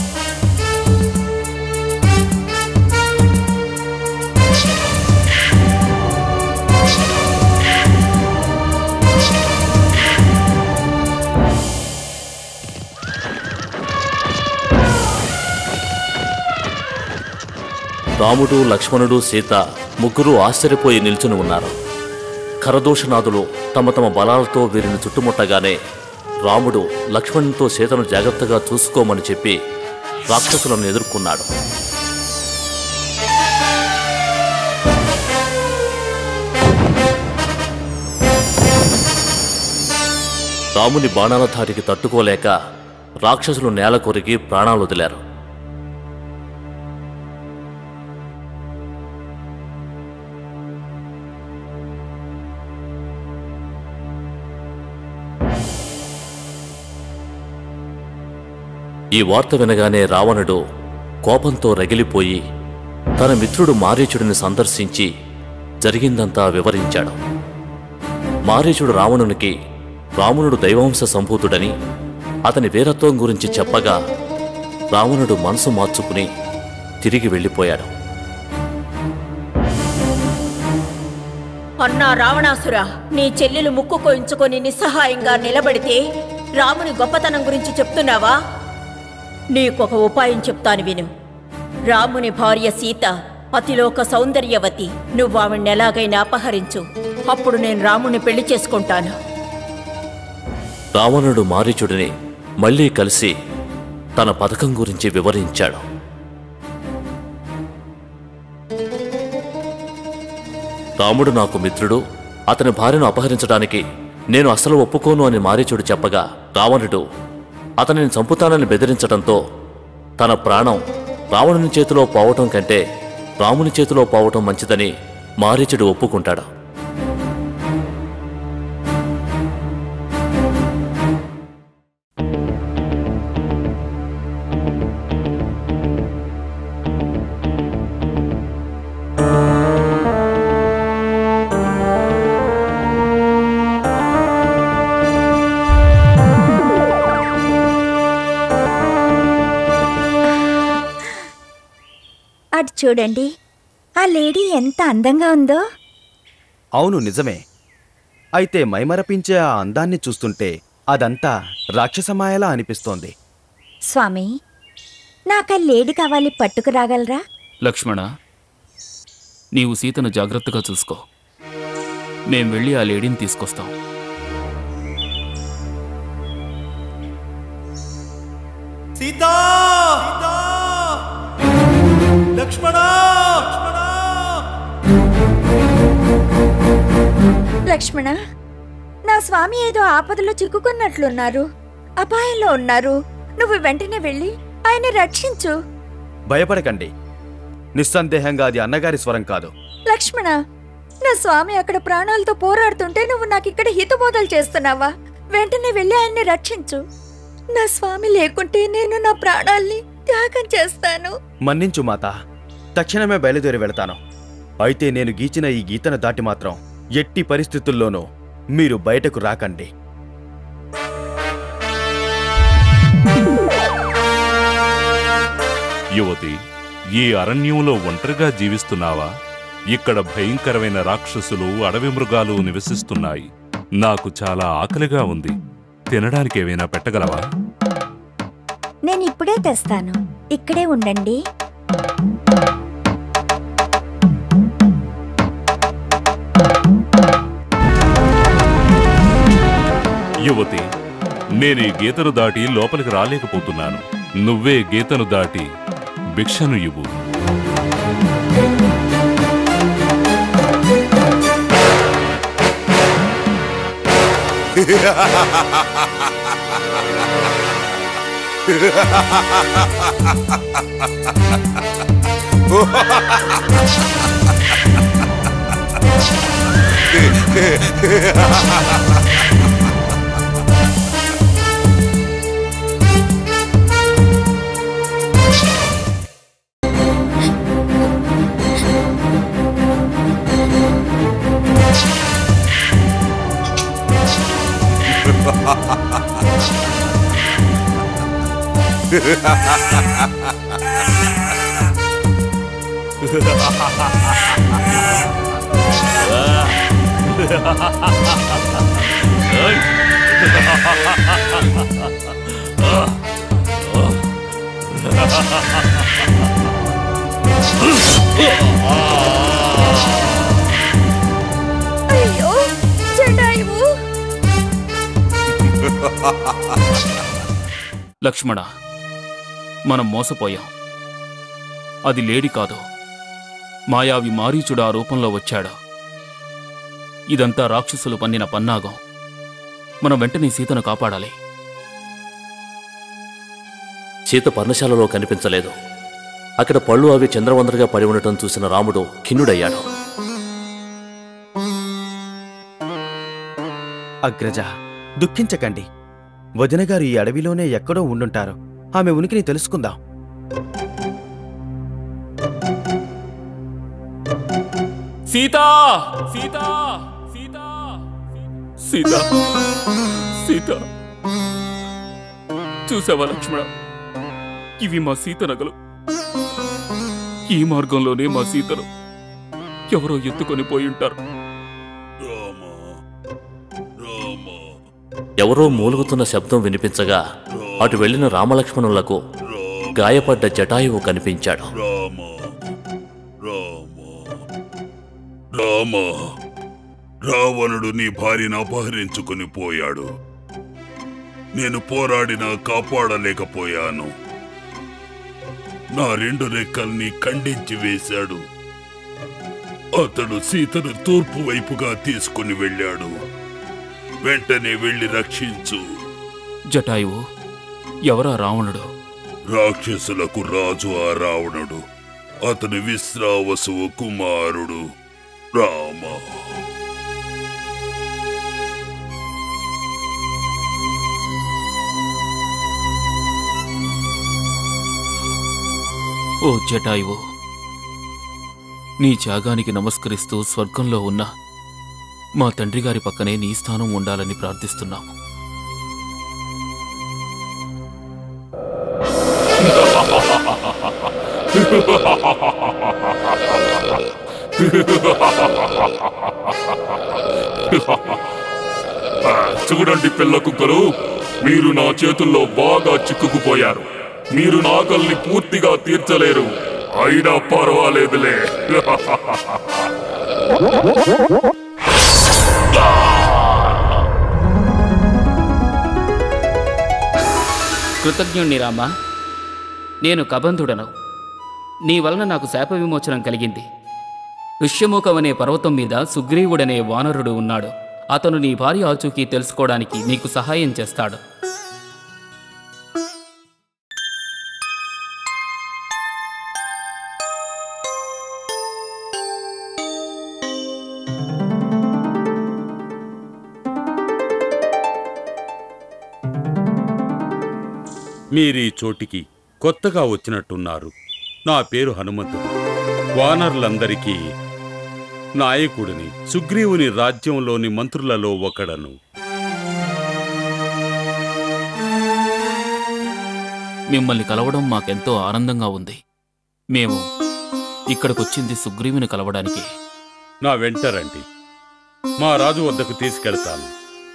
రాముడు లక్ష్మణుడు సీత ముగ్గురు ఆశ్చర్యపోయి నిల్చుని ఉన్నారు ఖరదూషణాదులు తమ తమ బలాలతో వీరిని చుట్టుముట్టగానే రాముడు లక్ష్మణునితో సీతను జాగ్రత్తగా చూసుకోమని చెప్పి రాక్షసులను ఎదుర్కొన్నాడు రాముని బాణాల ధాటికి తట్టుకోలేక రాక్షసులు నేల కొరిగి ప్రాణాలు వదిలారు ఈ వార్త వినగానే రావణుడు కోపంతో రగిలిపోయి తన మిత్రుడు మారీచుడిని సందర్శించి జరిగిందంతా వివరించాడు మారీచుడు రావణునికి రావణుడు దైవాంశ సంభూతుడని అతని వీరత్వం గురించి చెప్పగా రావణుడు మనసు మార్చుకుని తిరిగి వెళ్ళిపోయాడు అన్నా రావణాసుర నీ చెల్లెలు ముక్కు కోయించుకొని నిస్సహాయంగా నిలబడితే రాముని గొప్పతనం గురించి చెప్తున్నావా నీకొక ఉపాయం చెప్తాను విను రాముని భార్య సీత అతిలోక సౌందర్యవతి నువ్వు ఆవిడ్ని ఎలాగైనా అపహరించు అప్పుడు నేను రాముని పెళ్లి చేసుకుంటాను రావణుడు మారీచుడిని మళ్ళీ కలిసి తన పథకం గురించి వివరించాడు రాముడు నాకు మిత్రుడు అతని భార్యను అపహరించడానికి నేను అసలు ఒప్పుకోను అని మారీచుడు చెప్పగా రావణుడు అతనిని చంపుతానని బెదిరించడంతో తన ప్రాణం రావణుని చేతిలో పోవటం కంటే రాముని చేతిలో పోవటం మంచిదని మారీచుడు ఒప్పుకుంటాడు అటు చూడండి ఆ లేడీ ఎంత అందంగా ఉందో అవును నిజమే అయితే మైమరపించే ఆ అందాన్ని చూస్తుంటే అదంతా రాక్షసమాయలా అనిపిస్తోంది స్వామి నాకు ఆ లేడీ కావాలి పట్టుకురాగలరా లక్ష్మణ నీవు సీతను జాగ్రత్తగా చూసుకో మేం వెళ్ళి ఆ లేడీని తీసుకొస్తాం సీతా లక్ష్మణ లక్ష్మణ నా స్వామి ఏదో ఆపదలో చిక్కుకున్నట్లున్నారు అపాయంలో ఉన్నారు నువ్వు వెంటనే వెళ్ళి ఆయన రక్షించు భయపడకండి నిస్సందేహంగా అది అన్నగారి స్వరం కాదు లక్ష్మణ నా స్వామి అక్కడ ప్రాణాలతో పోరాడుతుంటే నువ్వు నాకు ఇక్కడ హితబోధలు చేస్తున్నావా వెంటనే వెళ్ళి ఆయన్ని రక్షించు నా స్వామి లేకుంటే నేను నా ప్రాణాల్ని త్యాగం చేస్తాను మన్నించు మాత తక్షణమే బయలుదేరి వెళతాను అయితే నేను గీచిన ఈ గీతను దాటి మాత్రం ఎట్టి పరిస్థితుల్లోనూ మీరు బయటకు రాకండి యువతి ఈ అరణ్యంలో ఒంటరిగా జీవిస్తున్నావా ఇక్కడ భయంకరమైన రాక్షసులు అడవి మృగాలు నివసిస్తున్నాయి నాకు చాలా ఆకలిగా ఉంది తినడానికి ఏమైనా పెట్టగలవా నేను ఇప్పుడే తెస్తాను ఇక్కడే ఉండండి యువతి నేను ఈ గీతను దాటి లోపలికి రాలేకపోతున్నాను నువ్వే గీతను దాటి భిక్షను ఇవ్వు అయ్యో జటాయువు లక్ష్మణ మనం మోసపోయాం అది లేడి కాదు మాయావి మారీచుడు ఆ రూపంలో వచ్చాడు ఇదంతా రాక్షసులు పన్నిన పన్నాగం మనం వెంటనే సీతను కాపాడాలి సీత పర్ణశాలలో కనిపించలేదు అక్కడ పళ్ళు అవి చంద్రవందరగా పడి ఉండటం చూసిన రాముడు ఖిన్నుడయ్యాడు అగ్రజ దుఃఖించకండి వదిన గారు ఈ అడవిలోనే ఎక్కడో ఉండుంటారు ఆమె ఉనికిని తెలుసుకుందాం సీతా సీతా సీతా సీత సీత చూసావా లక్ష్మణ ఇవి మా సీత నగలు ఈ మార్గంలోనే మా సీతను ఎవరో ఎత్తుకొని పోయి ఉంటారు ఎవరో మూలుగుతున్న శబ్దం వినిపించగా అటు వెళ్లిన రామలక్ష్మణులకు గాయపడ్డ జటాయువు కనిపించాడు రామ రావణుడు నీ భార్యను అపహరించుకుని పోయాడు నేను పోరాడినా కాపాడలేకపోయాను నా రెండు రెక్కల్ని ఖండించి వేశాడు అతడు సీతను తూర్పు వైపుగా తీసుకుని వెళ్ళాడు వెంటనే వెళ్ళి రక్షించు జటాయువు ఎవరా రావణుడు రాక్షసులకు రాజు ఆ రావణుడు అతని విశ్రావసువు కుమారుడు రామ ఓ జటాయువు నీ త్యాగానికి నమస్కరిస్తూ స్వర్గంలో ఉన్న మా తండ్రి గారి పక్కనే నీ స్థానం ఉండాలని ప్రార్థిస్తున్నాము చూడండి పిల్ల కుక్కలు మీరు నా చేతుల్లో బాగా చిక్కుకుపోయారు మీరు నా ఆకలిని పూర్తిగా తీర్చలేరు అయినా పర్వాలేదులే కృతజ్ఞుణ్ణి రామా నేను కబంధుడను నీ వలన నాకు శాప విమోచనం కలిగింది ఋష్యముఖం అనే పర్వతం మీద సుగ్రీవుడనే వానరుడు ఉన్నాడు అతను నీ భార్య ఆచూకీ తెలుసుకోవడానికి నీకు సహాయం చేస్తాడు మీరీ చోటికి కొత్తగా వచ్చినట్టున్నారు నా పేరు హనుమంతుడు వానరులందరికీ నాయకుడిని సుగ్రీవుని రాజ్యంలోని మంత్రులలో ఒకడను మిమ్మల్ని కలవడం మాకెంతో ఆనందంగా ఉంది మేము ఇక్కడికొచ్చింది సుగ్రీవుని కలవడానికి నా వెంట రండి మా రాజు వద్దకు తీసుకెళ్తాను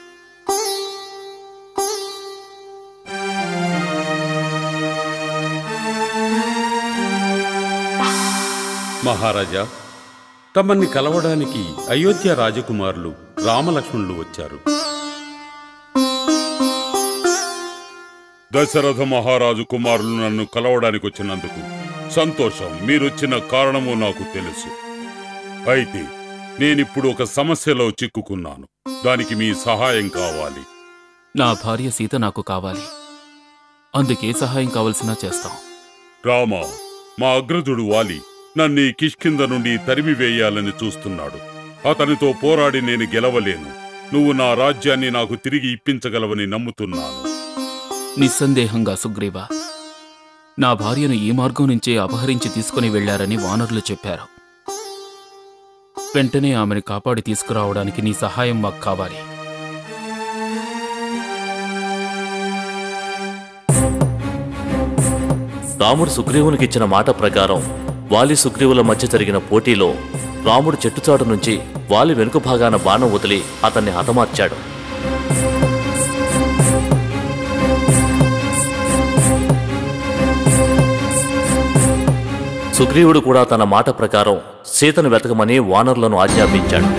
మహారాజా తమన్ని కలవడానికి అయోధ్య రాజకుమారులు రామలక్ష్మణులు వచ్చారు దశరథ మహారాజు కుమారులు నన్ను కలవడానికి వచ్చినందుకు సంతోషం మీరొచ్చిన కారణము నాకు తెలుసు అయితే నేనిప్పుడు ఒక సమస్యలో చిక్కుకున్నాను దానికి మీ సహాయం కావాలి నా భార్య సీత నాకు కావాలి అందుకే సహాయం కావలసినా చేస్తాం రామ మా అగ్రజుడు వాలి నన్ను ఈ కిష్కింద నుండి తరిమి వేయాలని చూస్తున్నాడు అతనితో పోరాడి నేను గెలవలేను నువ్వు నా రాజ్యాన్ని నాకు తిరిగి ఇప్పించగలవని నమ్ముతున్నాను నిస్సందేహంగా సుగ్రీవ నా భార్యను ఈ మార్గం నుంచే అపహరించి తీసుకుని వెళ్లారని వానరులు చెప్పారు వెంటనే ఆమెను కాపాడి తీసుకురావడానికి నీ సహాయం మాకు కావాలి రాముడు సుగ్రీవునికి ఇచ్చిన మాట ప్రకారం వాలి సుగ్రీవుల మధ్య జరిగిన పోటీలో రాముడు చెట్టుచాటు నుంచి వాలి వెనుక భాగాన బాణం వదిలి అతన్ని హతమార్చాడు సుగ్రీవుడు కూడా తన మాట ప్రకారం సీతను వెతకమని వానరులను ఆజ్ఞాపించాడు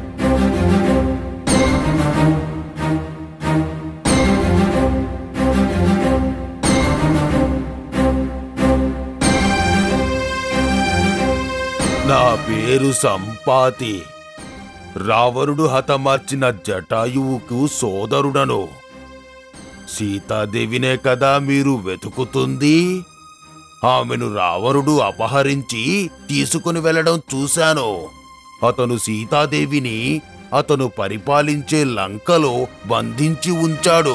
నా పేరు సంపాతి రావణుడు హతమార్చిన జటాయువుకు సోదరుడను సీతాదేవినే కదా మీరు వెతుకుతుంది ఆమెను రావణుడు అపహరించి తీసుకుని వెళ్ళడం చూశాను అతను సీతాదేవిని అతను పరిపాలించే లంకలో బంధించి ఉంచాడు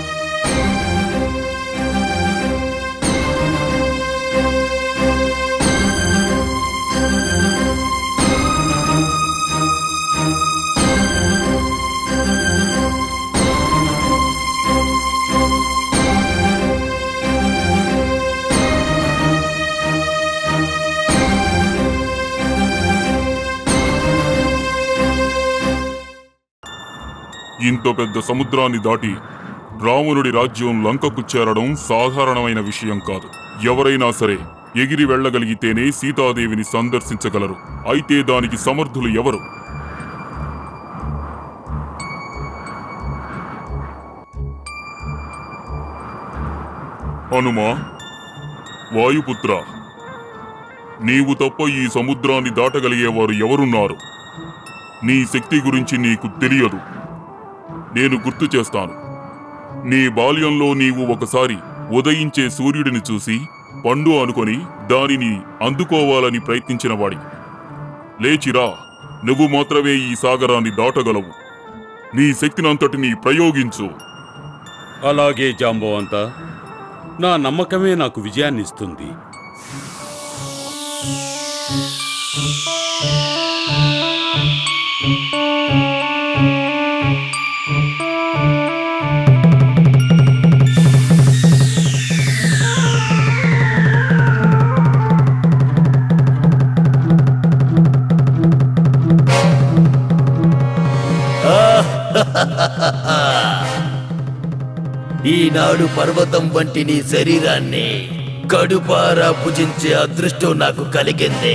ఇంత పెద్ద సముద్రాన్ని దాటి రావణుడి రాజ్యం లంకకు చేరడం సాధారణమైన విషయం కాదు ఎవరైనా సరే ఎగిరి వెళ్ళగలిగితేనే సీతాదేవిని సందర్శించగలరు అయితే దానికి సమర్థులు ఎవరు హనుమా వాయుపుత్ర నీవు తప్ప ఈ సముద్రాన్ని దాటగలిగేవారు ఎవరున్నారు నీ శక్తి గురించి నీకు తెలియదు నేను గుర్తు చేస్తాను నీ బాల్యంలో నీవు ఒకసారి ఉదయించే సూర్యుడిని చూసి పండు అనుకొని దానిని అందుకోవాలని ప్రయత్నించిన వాడి లేచిరా నువ్వు మాత్రమే ఈ సాగరాన్ని దాటగలవు నీ శక్తినంతటిని ప్రయోగించు అలాగే జాంబవంత నా నమ్మకమే నాకు విజయాన్ని ఇస్తుంది ఈనాడు పర్వతం వంటి నీ శరీరాన్ని కడుపారా భుజించే అదృష్టం నాకు కలిగింది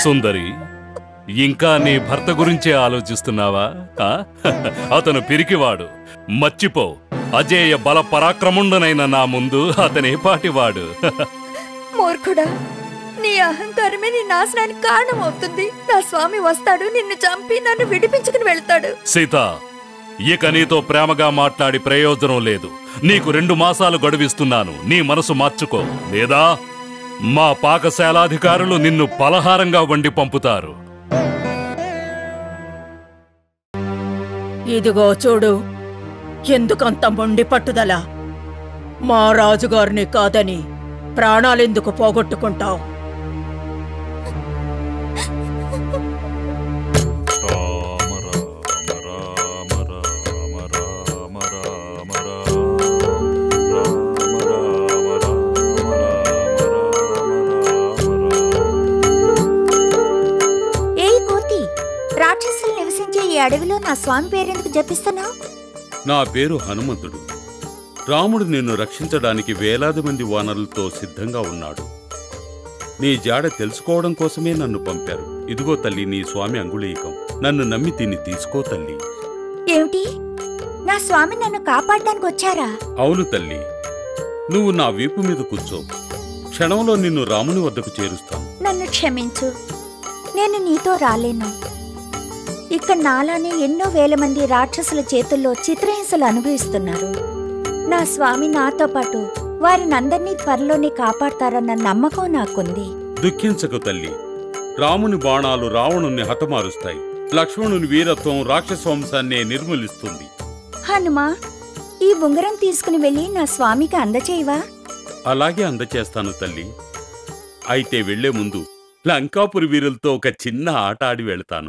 సుందరి ఇంకా నీ భర్త గురించే ఆలోచిస్తున్నావా ఆ? అతను పిరికివాడు మర్చిపో అజేయ బల పరాక్రముండనైన నా ముందు అతనే పాటివాడు మూర్ఖుడా నీ అహంకారమే నీ నాశనానికి కారణం అవుతుంది నా స్వామి వస్తాడు నిన్ను చంపి నన్ను విడిపించుకుని వెళ్తాడు సీత ఇక నీతో ప్రేమగా మాట్లాడి ప్రయోజనం లేదు నీకు రెండు మాసాలు గడువిస్తున్నాను నీ మనసు మార్చుకో లేదా మా పాకశాలాధికారులు నిన్ను పలహారంగా వండి పంపుతారు ఇదిగో చూడు ఎందుకంత మొండి పట్టుదల మా రాజుగారిని కాదని ప్రాణాలెందుకు పోగొట్టుకుంటావు ఏ కోతి రాక్షసులు నివసించే ఈ అడవిలో నా స్వామి పేరెందుకు జపిస్తున్నావు నా పేరు హనుమంతుడు రాముడు నిన్ను రక్షించడానికి వేలాది మంది వానరులతో సిద్ధంగా ఉన్నాడు నీ జాడ తెలుసుకోవడం కోసమే నన్ను పంపారు ఇదిగో తల్లి నీ స్వామి అంగుళీకం నన్ను నమ్మి దీన్ని తీసుకో తల్లి ఏమిటి నా స్వామి నన్ను కాపాడడానికి వచ్చారా అవును తల్లి నువ్వు నా వీపు మీద కూర్చో క్షణంలో నిన్ను రాముని వద్దకు చేరుస్తాను నన్ను క్షమించు నేను నీతో రాలేను ఇక్కడ నాలానే ఎన్నో వేల మంది రాక్షసుల చేతుల్లో చిత్రహింసలు అనుభవిస్తున్నారు నా స్వామి నాతో పాటు వారినందరినీ త్వరలోనే కాపాడతారన్న నమ్మకం నాకుంది దుఃఖించకు తల్లి రాముని బాణాలు రావణుణ్ణి హతమారుస్తాయి లక్ష్మణుని వీరత్వం రాక్షస వంశాన్నే నిర్మూలిస్తుంది హనుమా ఈ ఉంగరం తీసుకుని వెళ్ళి నా స్వామికి అందచేయవా అలాగే అందచేస్తాను తల్లి అయితే వెళ్లే ముందు లంకాపురి వీరులతో ఒక చిన్న ఆట ఆడి వెళ్తాను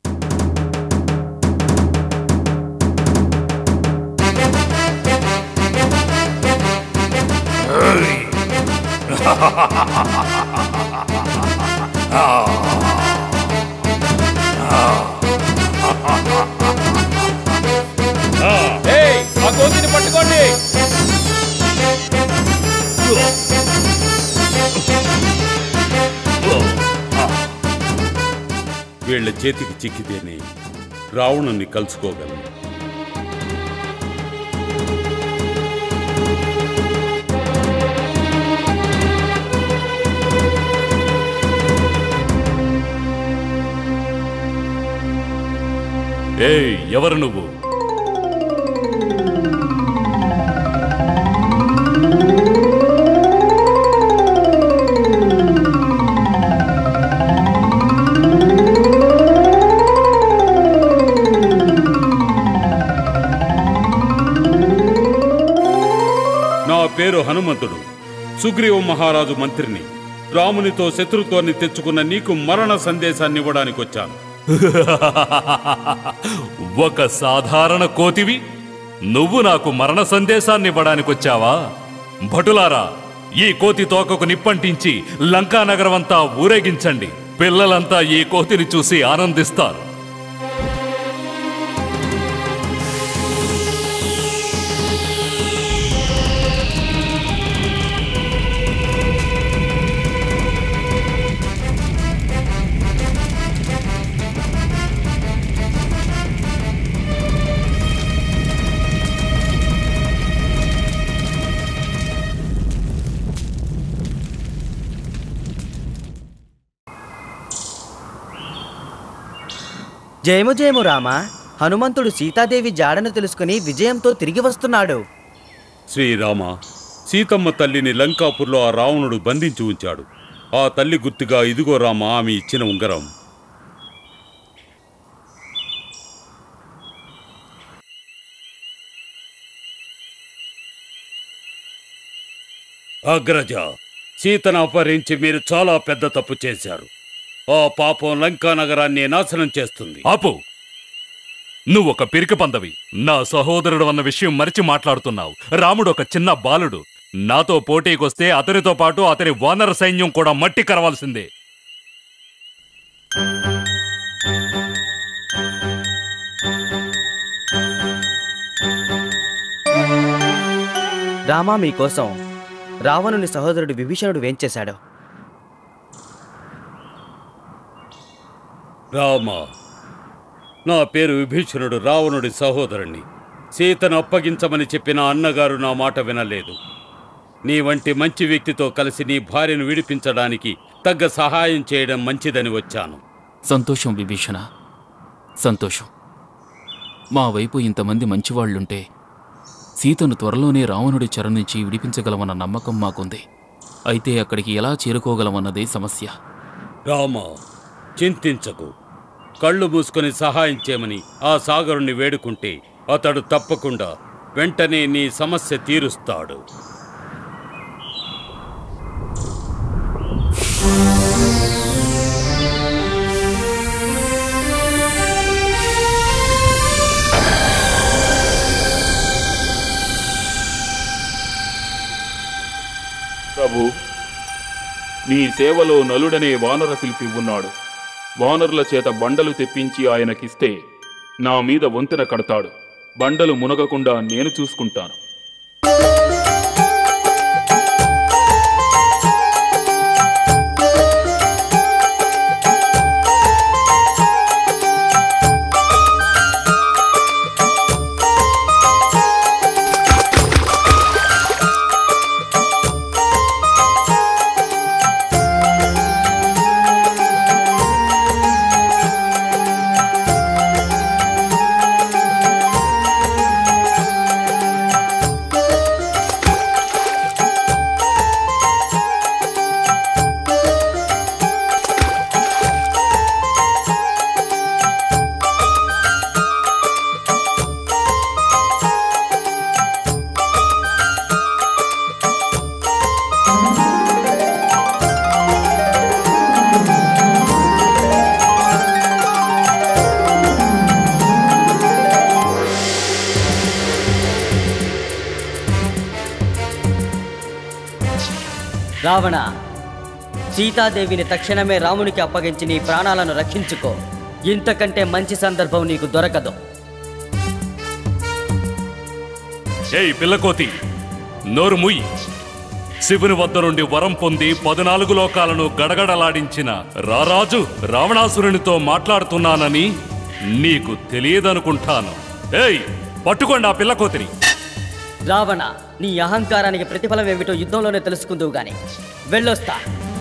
ఏయ్, ఆ కోతిని పట్టుకోండి వీళ్ల చేతికి చిక్కితేనే రావణుణ్ణి కలుసుకోగలను ఏయ్ ఎవరు నువ్వు నా పేరు హనుమంతుడు సుగ్రీవ మహారాజు మంత్రిని రామునితో శత్రుత్వాన్ని తెచ్చుకున్న నీకు మరణ సందేశాన్ని ఇవ్వడానికి వచ్చాను ఒక సాధారణ కోతివి నువ్వు నాకు మరణ సందేశాన్ని ఇవ్వడానికి వచ్చావా భటులారా ఈ కోతి తోకకు నిప్పంటించి లంకా నగరమంతా ఊరేగించండి పిల్లలంతా ఈ కోతిని చూసి ఆనందిస్తారు జయము జయము రామ హనుమంతుడు సీతాదేవి జాడను తెలుసుకుని విజయంతో తిరిగి వస్తున్నాడు శ్రీరామ సీతమ్మ తల్లిని లంకాపూర్లో ఆ రావణుడు బంధించి ఉంచాడు ఆ తల్లి గుర్తుగా ఇదిగో రామ ఆమె ఇచ్చిన ఉంగరం అగ్రజ సీతను అపహరించి మీరు చాలా పెద్ద తప్పు చేశారు ఆ పాపం లంకా నగరాన్ని నాశనం చేస్తుంది ఆపు నువ్వు ఒక పిరికి పందవి నా సహోదరుడు అన్న విషయం మరిచి మాట్లాడుతున్నావు రాముడు ఒక చిన్న బాలుడు నాతో పోటీకొస్తే అతనితో పాటు అతని వానర సైన్యం కూడా మట్టి కరవాల్సిందే రామా మీకోసం రావణుని సహోదరుడు విభీషణుడు వేంచేశాడు రామ నా పేరు విభీషణుడు రావణుడి సహోదరుణ్ణి సీతను అప్పగించమని చెప్పిన అన్నగారు నా మాట వినలేదు నీ వంటి మంచి వ్యక్తితో కలిసి నీ భార్యను విడిపించడానికి తగ్గ సహాయం చేయడం మంచిదని వచ్చాను సంతోషం విభీషణ సంతోషం మా వైపు ఇంతమంది మంచివాళ్లుంటే సీతను త్వరలోనే రావణుడి చెర నుంచి విడిపించగలమన్న నమ్మకం మాకుంది అయితే అక్కడికి ఎలా చేరుకోగలమన్నదే సమస్య రామ చింతించకు కళ్ళు మూసుకొని సహాయం చేయమని ఆ సాగరుణ్ణి వేడుకుంటే అతడు తప్పకుండా వెంటనే నీ సమస్య తీరుస్తాడు ప్రభు నీ సేవలో నలుడనే వానర శిల్పి ఉన్నాడు వానరుల చేత బండలు తెప్పించి ఆయనకిస్తే నా మీద వంతెన కడతాడు బండలు మునగకుండా నేను చూసుకుంటాను రావణ సీతాదేవిని తక్షణమే రామునికి అప్పగించి నీ ప్రాణాలను రక్షించుకో ఇంతకంటే మంచి సందర్భం నీకు దొరకదు ఏయ్ పిల్లకోతి నోరు ముయ్ శివుని వద్ద నుండి వరం పొంది పద్నాలుగు లోకాలను గడగడలాడించిన రారాజు రావణాసురునితో మాట్లాడుతున్నానని నీకు తెలియదనుకుంటాను ఏయ్ పట్టుకోండి ఆ పిల్లకోతిని రావణ నీ అహంకారానికి ప్రతిఫలం ఏమిటో యుద్ధంలోనే తెలుసుకుందువు గాని వెళ్ళొస్తా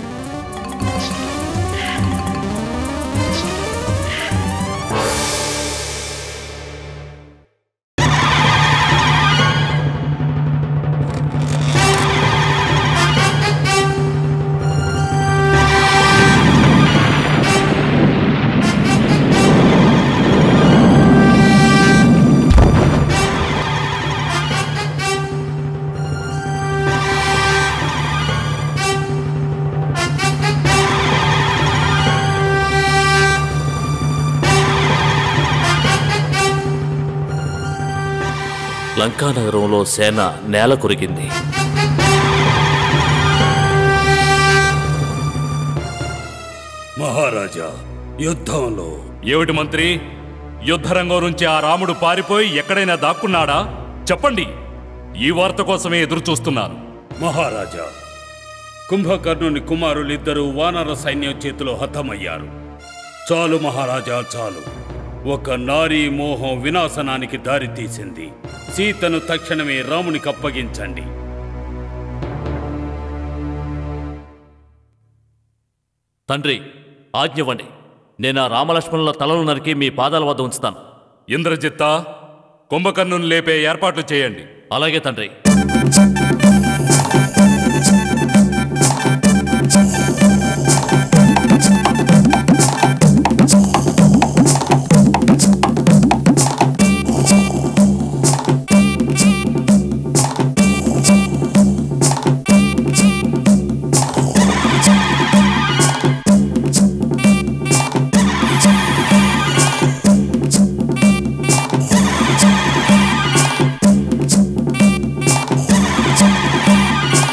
లంకానగరంలో సేన నేల కొరిగింది మహారాజా యుద్ధంలో ఏమిటి మంత్రి యుద్ధరంగం నుంచి ఆ రాముడు పారిపోయి ఎక్కడైనా దాక్కున్నాడా చెప్పండి ఈ వార్త కోసమే ఎదురు చూస్తున్నాను మహారాజా కుంభకర్ణుని కుమారులిద్దరూ వానర సైన్యం చేతిలో హతమయ్యారు చాలు మహారాజా చాలు ఒక నారీ మోహం వినాశనానికి దారితీసింది సీతను తక్షణమే రామునికి అప్పగించండి తండ్రి ఆజ్ఞవ్వండి నేను ఆ రామలక్ష్మణుల తలలు నరికి మీ పాదాల వద్ద ఉంచుతాను ఇంద్రజిత్త కుంభకర్ణుని లేపే ఏర్పాట్లు చేయండి అలాగే తండ్రి Thank you.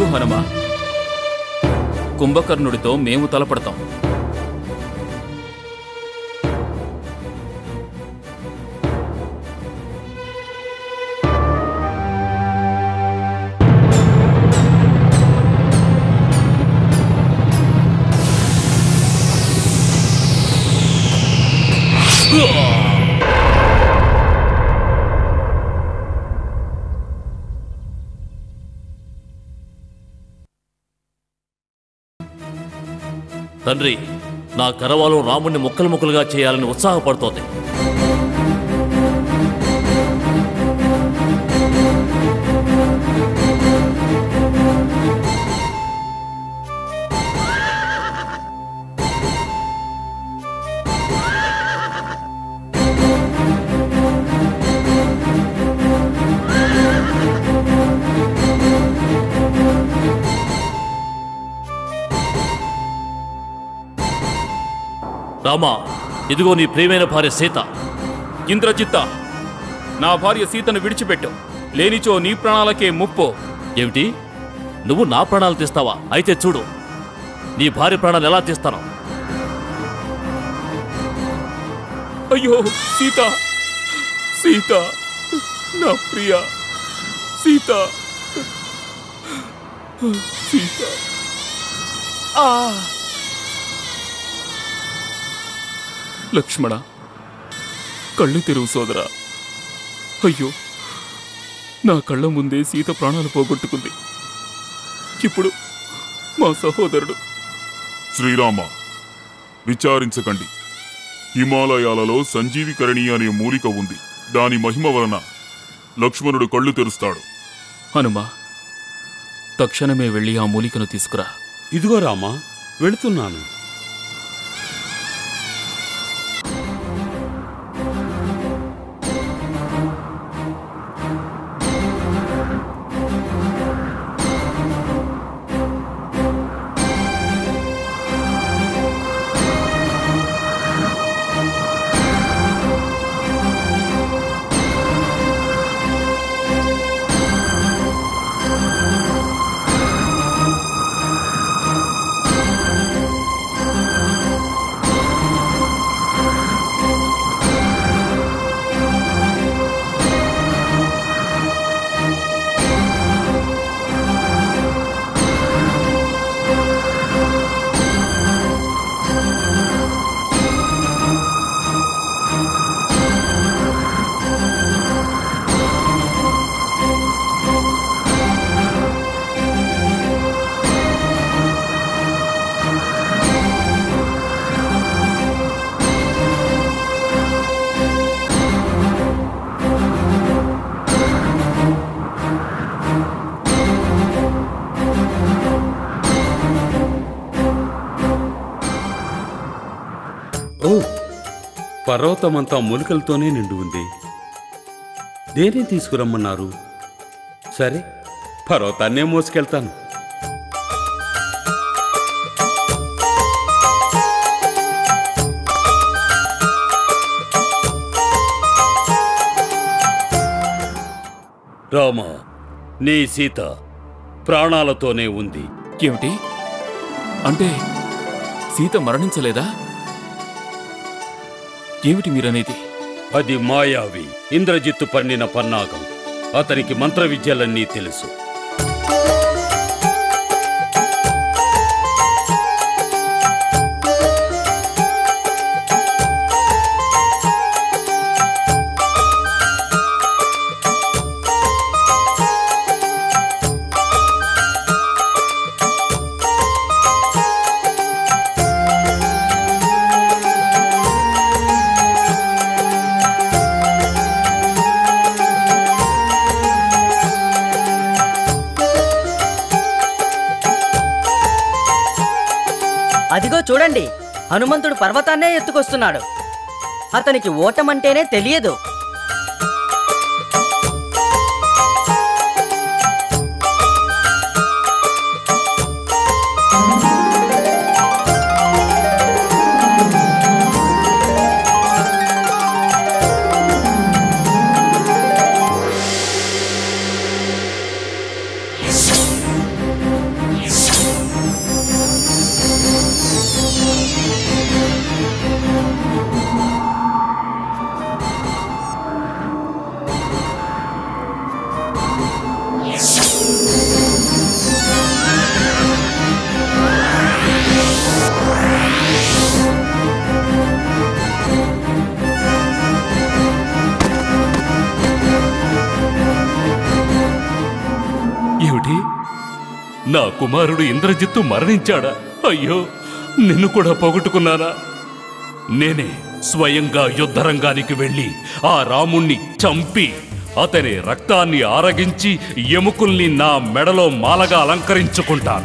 ఆగు హనుమ కుంభకర్ణుడితో మేము తలపడతాం తండ్రి నా కరవాలం రాముణ్ణి ముక్కలు ముక్కలుగా చేయాలని ఉత్సాహపడుతోంది రామా ఇదిగో నీ ప్రియమైన భార్య సీత ఇంద్రజిత్త నా భార్య సీతను విడిచిపెట్టు లేనిచో నీ ప్రాణాలకే ముప్పు ఏమిటి నువ్వు నా ప్రాణాలు తీస్తావా అయితే చూడు నీ భార్య ప్రాణాలు ఎలా తీస్తాను అయ్యో సీత సీత నా ప్రియ సీత సీత లక్ష్మణ కళ్ళు తెరువు సోదరా అయ్యో నా కళ్ళ ముందే సీత ప్రాణాలు పోగొట్టుకుంది ఇప్పుడు మా సహోదరుడు శ్రీరామ విచారించకండి హిమాలయాలలో సంజీవికరణి అనే మూలిక ఉంది దాని మహిమ వలన లక్ష్మణుడు కళ్ళు తెరుస్తాడు హనుమా తక్షణమే వెళ్ళి ఆ మూలికను తీసుకురా ఇదిగో రామా వెళుతున్నాను ఓ పర్వతమంతా మూలికలతోనే నిండి ఉంది దేన్ని తీసుకురమ్మన్నారు సరే పర్వతాన్నే మోసుకెళ్తాను రామా నీ సీత ప్రాణాలతోనే ఉంది ఏమిటి అంటే సీత మరణించలేదా ఏమిటి మీరనేది అది మాయావి ఇంద్రజిత్తు పన్నిన పన్నాగం అతనికి మంత్ర విద్యలన్నీ తెలుసు అదిగో చూడండి హనుమంతుడు పర్వతాన్నే ఎత్తుకొస్తున్నాడు అతనికి ఓటమంటేనే తెలియదు నా కుమారుడు ఇంద్రజిత్తు మరణించాడా అయ్యో నిన్ను కూడా పోగొట్టుకున్నానా నేనే స్వయంగా యుద్ధరంగానికి వెళ్ళి ఆ రాముణ్ణి చంపి అతని రక్తాన్ని ఆరగించి ఎముకల్ని నా మెడలో మాలగా అలంకరించుకుంటాను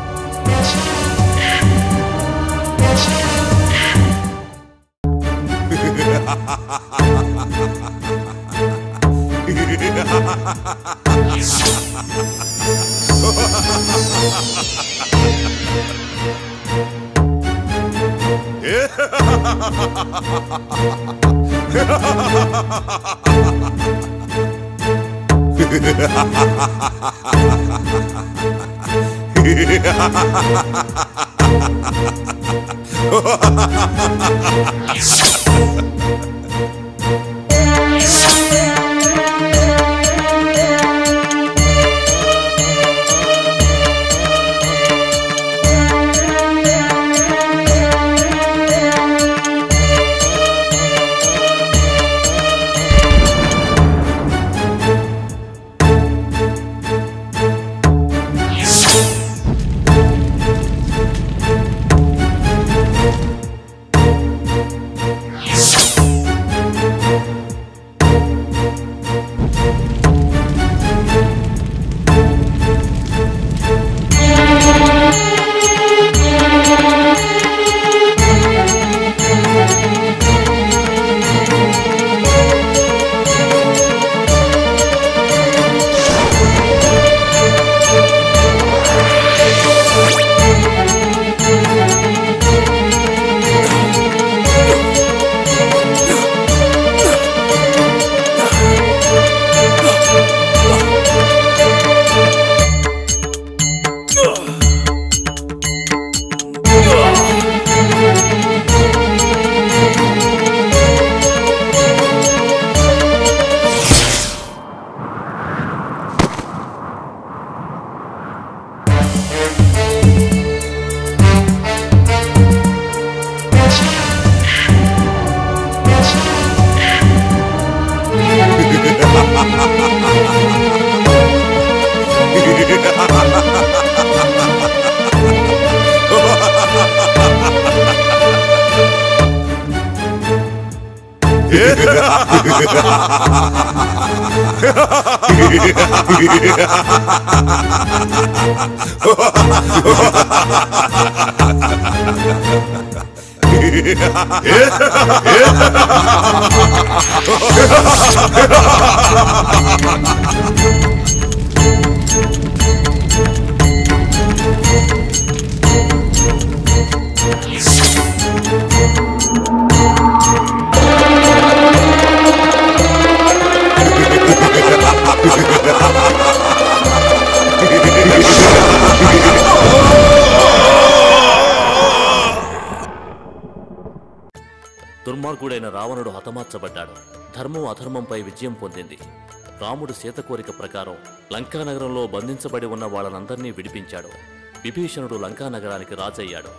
దుర్మార్గుడైన రావణుడు హతమార్చబడ్డాడు ధర్మం అధర్మంపై విజయం పొందింది రాముడు సీత కోరిక ప్రకారం లంకానగరంలో బంధించబడి ఉన్న వాళ్ళనందరినీ విడిపించాడు విభీషణుడు లంకానగరానికి రాజయ్యాడు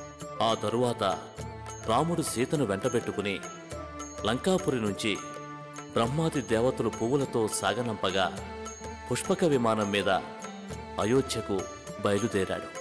ఆ తరువాత రాముడు సీతను వెంటబెట్టుకుని లంకాపురి నుంచి బ్రహ్మాది దేవతలు పువ్వులతో సాగనంపగా పుష్పక విమానం మీద అయోధ్యకు బయలుదేరాడు